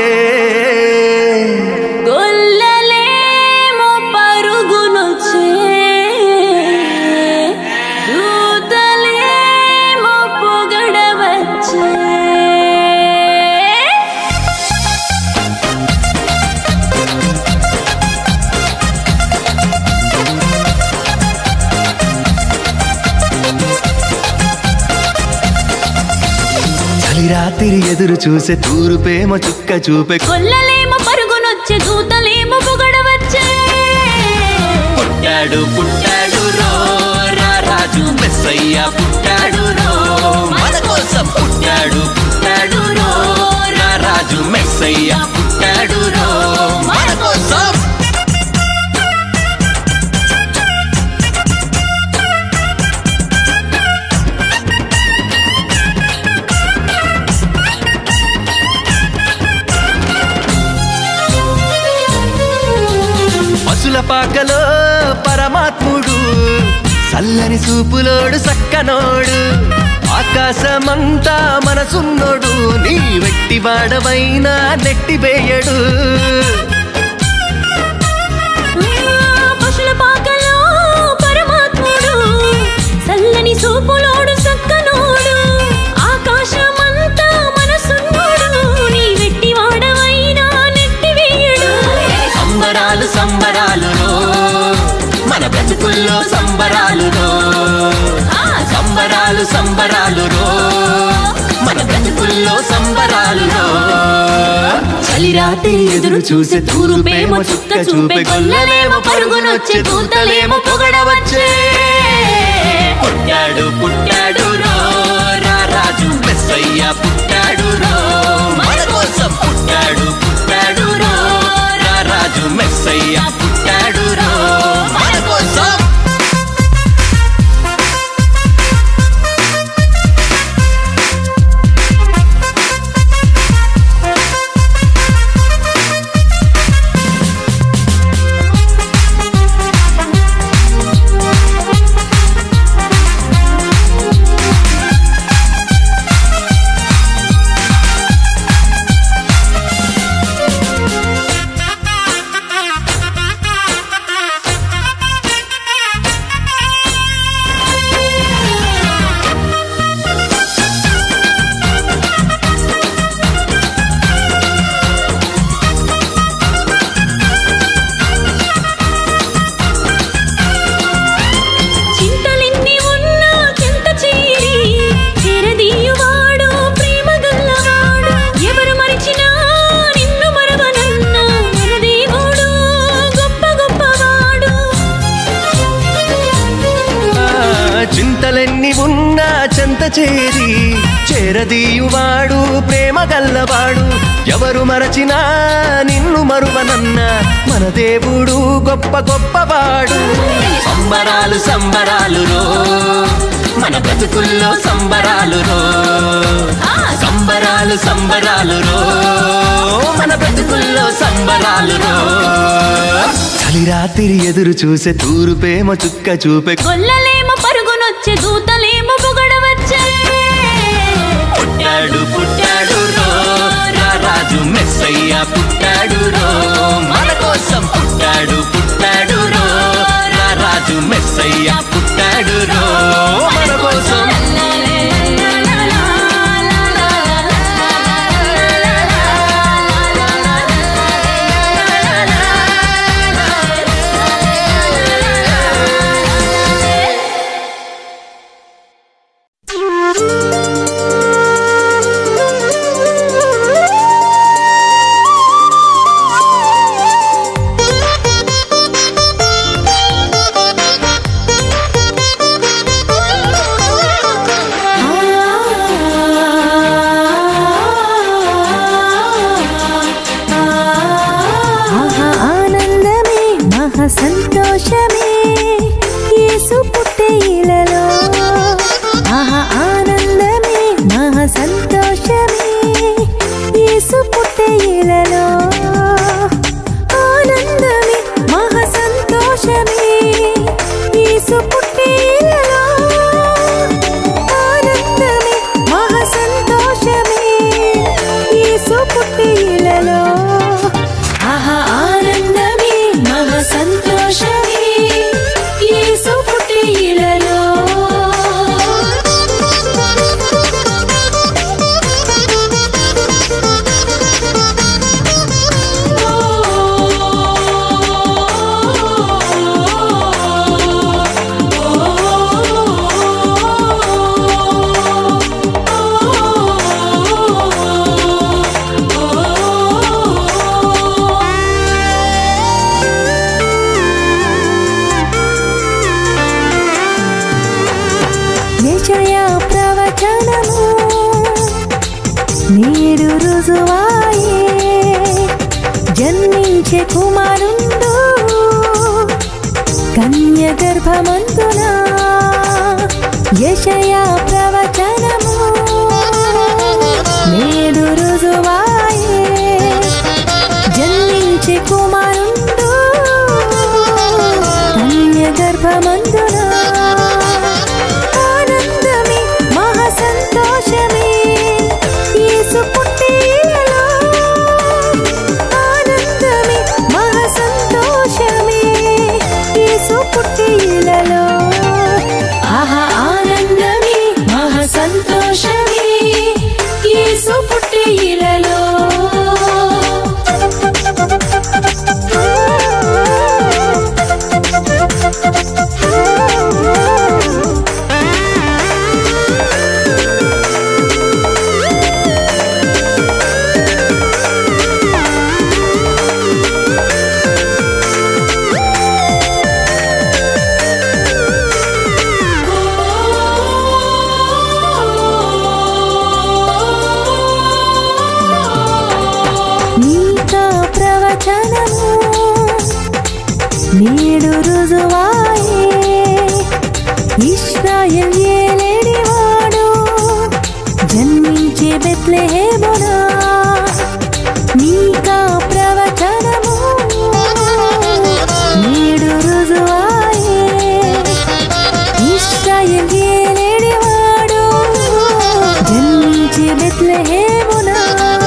గొల్లలేమో పరుగునొచ్చే దూతలేమో పొగడవచ్చే చలి రాత్రి ఎదురు చూసే తూరుపేమో చుక్క చూపే గొల్లలేమో పరుగునొచ్చే దూతలేమో పొగడవచ్చే పుట్టాడు పుట్టాడు రో రా రాజు మెస్సయ్య పుట్టాడు రో మన కోసం పుట్టాడు పుట్టాడు రో రా రాజు మెస్సయ్య పుట్టాడు రో మన కోసం పశుల పాకలో పరమాత్ముడు చల్లని చూపులోడు సక్కనోడు ఆకాశమంతా మనసున్నోడు నీ వెట్టి వాడవైనా నెట్టివేయడు పశుల పాకలో పరమాత్ముడు చల్లని సూపులోడు సక్కనోడు ఆకాశమంతా మనసున్నోడు నీ వెట్టి వాడవైనా నెట్టివేయడు సంబరాలు సంబరాలు రో మన బ్రతుకుల్లో సంబరాలు రో ఆ సంబరాలు సంబరాలు రో మన బ్రతుకుల్లో సంబరాలు రో రాత్రి ఎదురు చూసే తూరుపేమో చుక్క చూపే గొల్లలేమో పరుగునొచ్చే దూతలేమో పొగడవచ్చే పుట్టాడు పుట్టాడు రో రా రాజు మెస్సయ్య పుట్టాడు రో మన కోసం పుట్టాడు పుట్టాడు రో రా రాజు మెస్సయ్య పుట్టాడు రో మన కోసం చింతలెన్ని ఉన్నా చెంత చేరి చెరదీయువాడు ప్రేమ గల్లవాడు ఎవరు మరిచినా నిన్ను మరవనన్న మన దేవుడు గొప్ప గొప్పవాడు ఆ, చింతలెన్ని ఉన్నా చెంత చేరి చేరదీయువాడు ప్రేమ గల్లవాడు ఎవరు మరచినా నిన్ను మరువనన్న మన దేవుడు గొప్ప గొప్పవాడు సంబరాలు సంబరాలు రో మన బ్రతుకుల్లో సంబరాలు రో సంబరాలు సంబరాలు రో మన బ్రతుకుల్లో సంబరాలు రో చలి రాత్రి ఎదురు చూసే తూరుపేమ చుక్క చూపే గొల్లలేమో పరుగునొచ్చే దూతలేమో పొగడవచ్చే పుట్టాడు పుట్టాడు రో రా రాజు మెస్సయ్య పుట్టాడు రో మన కోసం పుట్టాడు పుట్టాడు రో రా రాజు మెస్సయ్య పుట్టాడు రో మన కోసం ఆహా ఆనందమే మహా సంతోషమే యేసు పుట్టే ఇలలో ఆహా ఆనందమే మహా సంతోషమే యేసు పుట్టే ఇలలో ఆనందమే మహా సంతోషమే యేసు పుట్టే ఇలలో ఆనందమే మహా సంతోషమే యేసు పుట్టే ఇలలో ఆహా ఆనందమే మహా సంతోషమే యేసు పుట్టే ఇలలో నిజయ ప్రవచనము నేడు రుజువాయే జన్మించే కుమారుండు కన్య గర్భమంతున యశయ ప్రవచనము నేడు రుజువాయే జన్మించే కుమారుండు కన్య గర్భమందున ఆనందమే మహా సంతోషమే యేసు పుట్టిలలో ఆనందమే మహా సంతోషమే యేసు పుట్టిలలో ఆహా ఆనందమే మహా సంతోషమే ప్రవచనము నేడు రుజువాయే ఇస్రాయల్ ఏలేడివాడు జన్మించే బెత్లెహేమునా నీకా ప్రవచనము నేడు రుజువాయే ఇస్రాయల్ ఏలేడివాడు జన్మించే బెత్లెహేమునా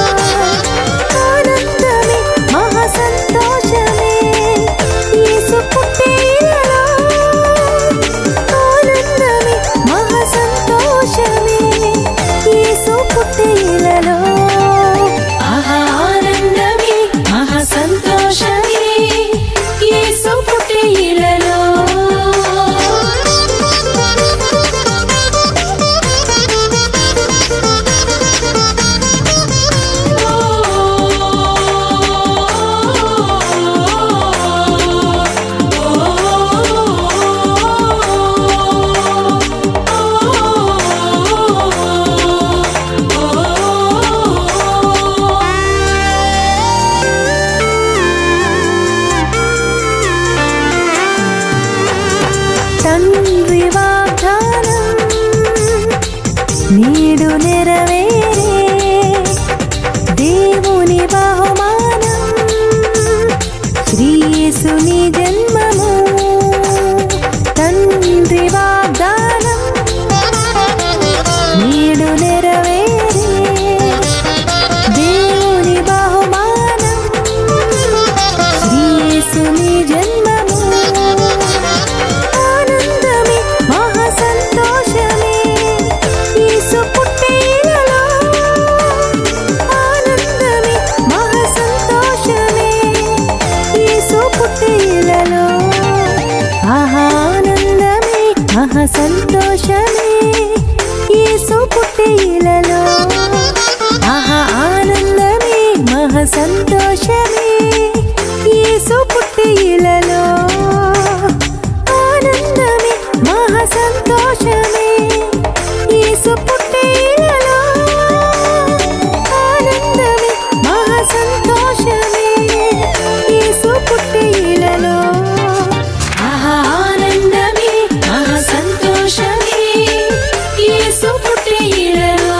ఆనందమే మహా సంతోషమే యేసు పుట్టినలో ఆనందమే మహా సంతోషమే యేసు పుట్టినలో ఆహా ఆనందమే మహా సంతోషమే యేసు పుట్టినలో తండ్రి వాగ్దానం నేడు నెరవేరే దేవుని బహుమానం శ్రీయేసుని జన్మము తండ్రి వాగ్దానం నేడు నెరవేరే దేవుని బహుమానం శ్రీయేసుని జన్మము ఆనందమే మహా సంతోషమే యేసు పుట్టినలో ఆనందమే మహా సంతోషమే యేసు పుట్టినలో ఆహా ఆనందమే మహా సంతోషమే యేసు పుట్టినలో ఆహా ఆనందమే మహా సంతోషమే యేసు పుట్టినలో ఆనందమే మహా సంతోషమే యేసు పుట్టినలో ఆనందమే మహా సంతోషమే యేసు పుట్టినలో ఆహా ఆనందమే మహా సంతోషమే యేసు పుట్టినలో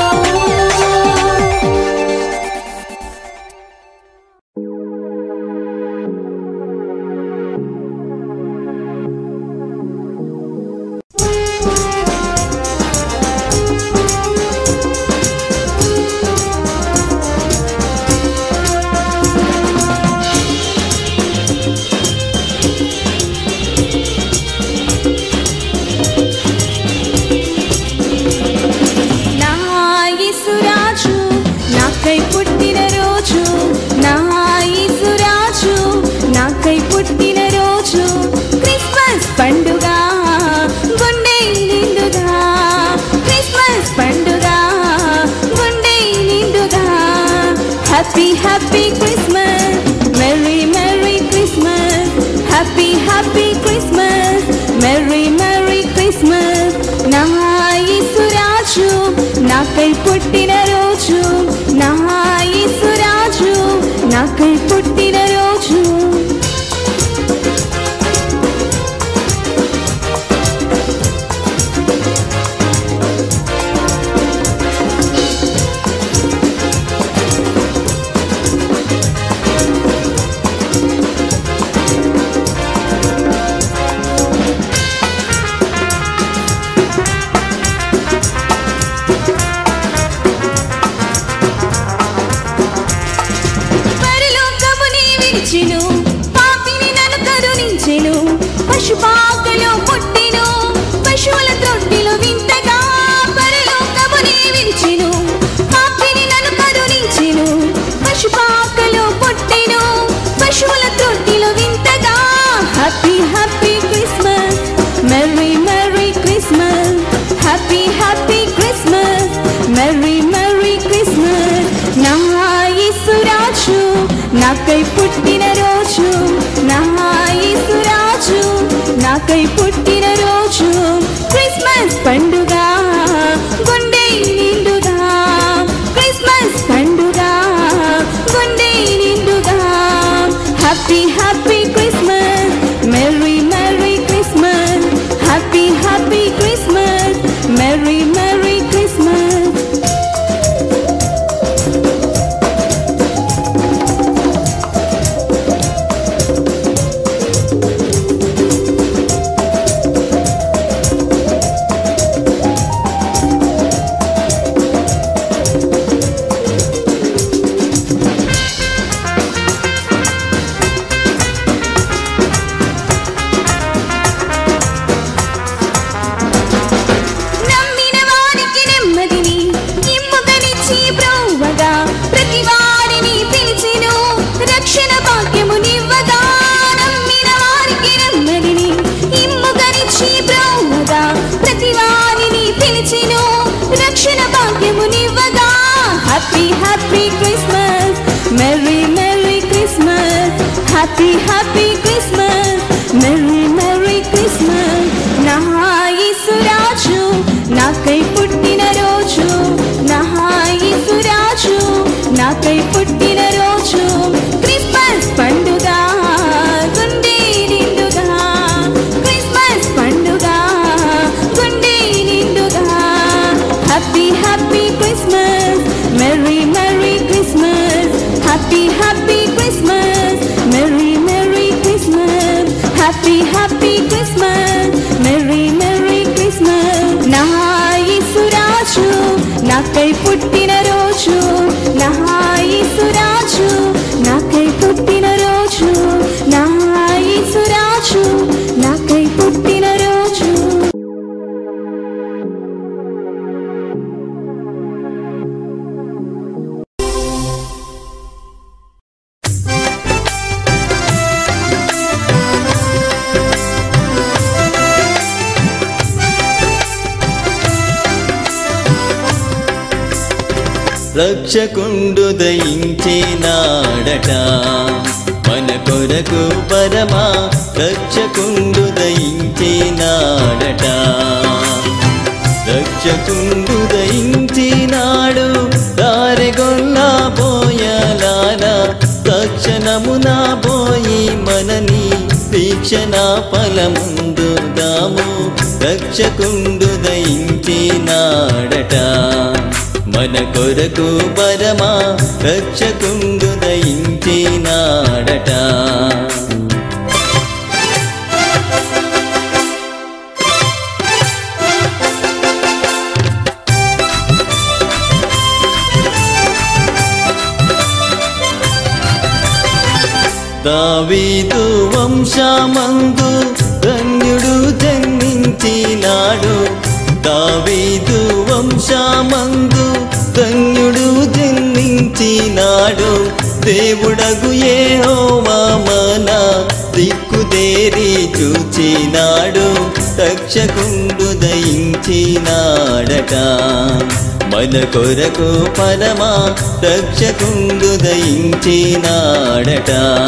నా యేసురాజు నాకై పుట్టిన రోజు నా యేసురాజు నాకై పుట్టిన రోజు క్రిస్మస్ పండుగ గుండె నిండుగా క్రిస్మస్ పండుగ గుండె నిండుగా happy happy Christmas merry merry Christmas happy happy Christmas merry merry Christmas నా యేసురాజు నాకై పుట్టిన రోజు నా యేసురాజు నాకై పుట్టిన రోజు పరలోకముని విడిచెను పాపిని నన్ను కరుణించెను పశుపాకలో పుట్టెను పశువుల తొట్టిలో వింతగా పరలోకముని విడిచెను పాపిని నన్ను కరుణించెను పశుపాకలో పుట్టెను పశువుల తొట్టిలో వింతగా happy happy Christmas merry merry Christmas happy happy Christmas merry merry Christmas నా యేసురాజు నాకై పుట్టిన రోజు నా యేసురాజు నాకై పుట్టిన రోజు క్రిస్మస్ పండుగ గుండె నిండుగా క్రిస్మస్ పండుగ గుండె నిండుగా happy Christmas merry merry Christmas happy happy Christmas merry merry Christmas నా యేసురాజు నాకై పుట్టిన రోజు నా యేసురాజు నాకై పుట్టిన రోజు క్రిస్మస్ పండుగ గుండె నిండుగా క్రిస్మస్ పండుగ గుండె నిండుగా happy happy Christmas merry merry Christmas happy happy Christmas merry merry Christmas happy happy Christmas merry merry Christmas నా యేసురాజు నాకై పుట్టిన రోజు నా యేసురాజు నాకై పుట్టిన రోజు నా యేసురాజు నాకై పుట్టిన రోజు రక్షకుండు దయించినాడట మన కొరకు పరమా రక్షకుండు దయించినాడట రక్షకుండు దయించినాడు దారెగొల్లా పోయలాల తక్షణమున పోయి మనని వీక్షణ ఫలముందు దాము రక్షకుండు దయించినాడట మన కొరకు పరమా రక్షకుండు దయించినాడట దావీదు వంశమందు ధన్యుడు జన్మించినాడు దావీదు వంశమందు ధన్యుడు జన్మించినాడు దేవుడగు ఏహోవా మన దిక్కుదేరి చూచినాడు రక్షకుండు దయించినాడట మన కొరకు పరమా రక్షకుండు దయించినాడట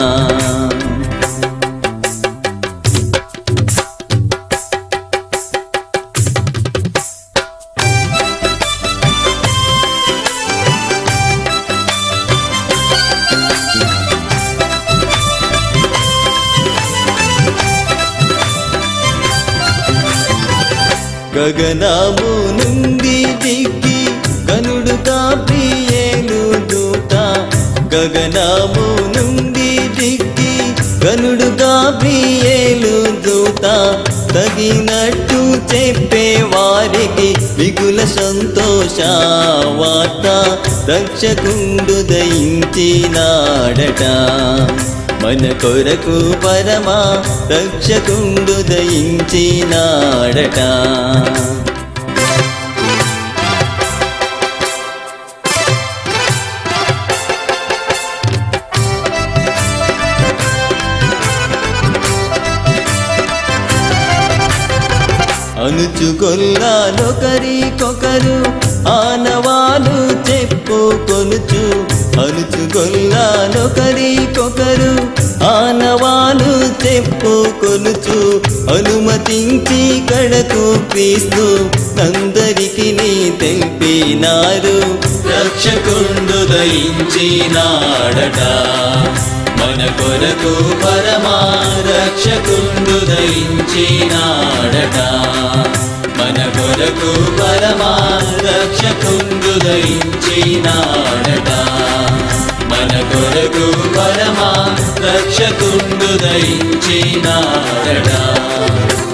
గగనము నుండి దిగి కనుడుగా ప్రియేలు దూత గగనము నుండి దిగి కనుడుగా ప్రియేలు దూత తగినట్టు చెప్పే వారికి మిగుల సంతోష వార్త రక్షకుండు దయించినాడట మన కొరకు పరమా రక్షకుండు దయించినాడట అనుచుకొల్లాలొకరికొకరు ఆనవాలు చెప్పుకొనుచు అనుచుకొల్లాలొకరికొకరు ఆనవాలు చెప్పుకొనుచు అనుమతించి కడకు క్రీస్తు అందరికి నీ తెంపినారు రక్షకుండు దయించినాడట మన కొరకు పరమా రక్షకుండు దయించినాడట మన కొరకు పరమా రక్షకుండు దయించినాడట మన కొరకు పరమా రక్షకుండు దయించినాడట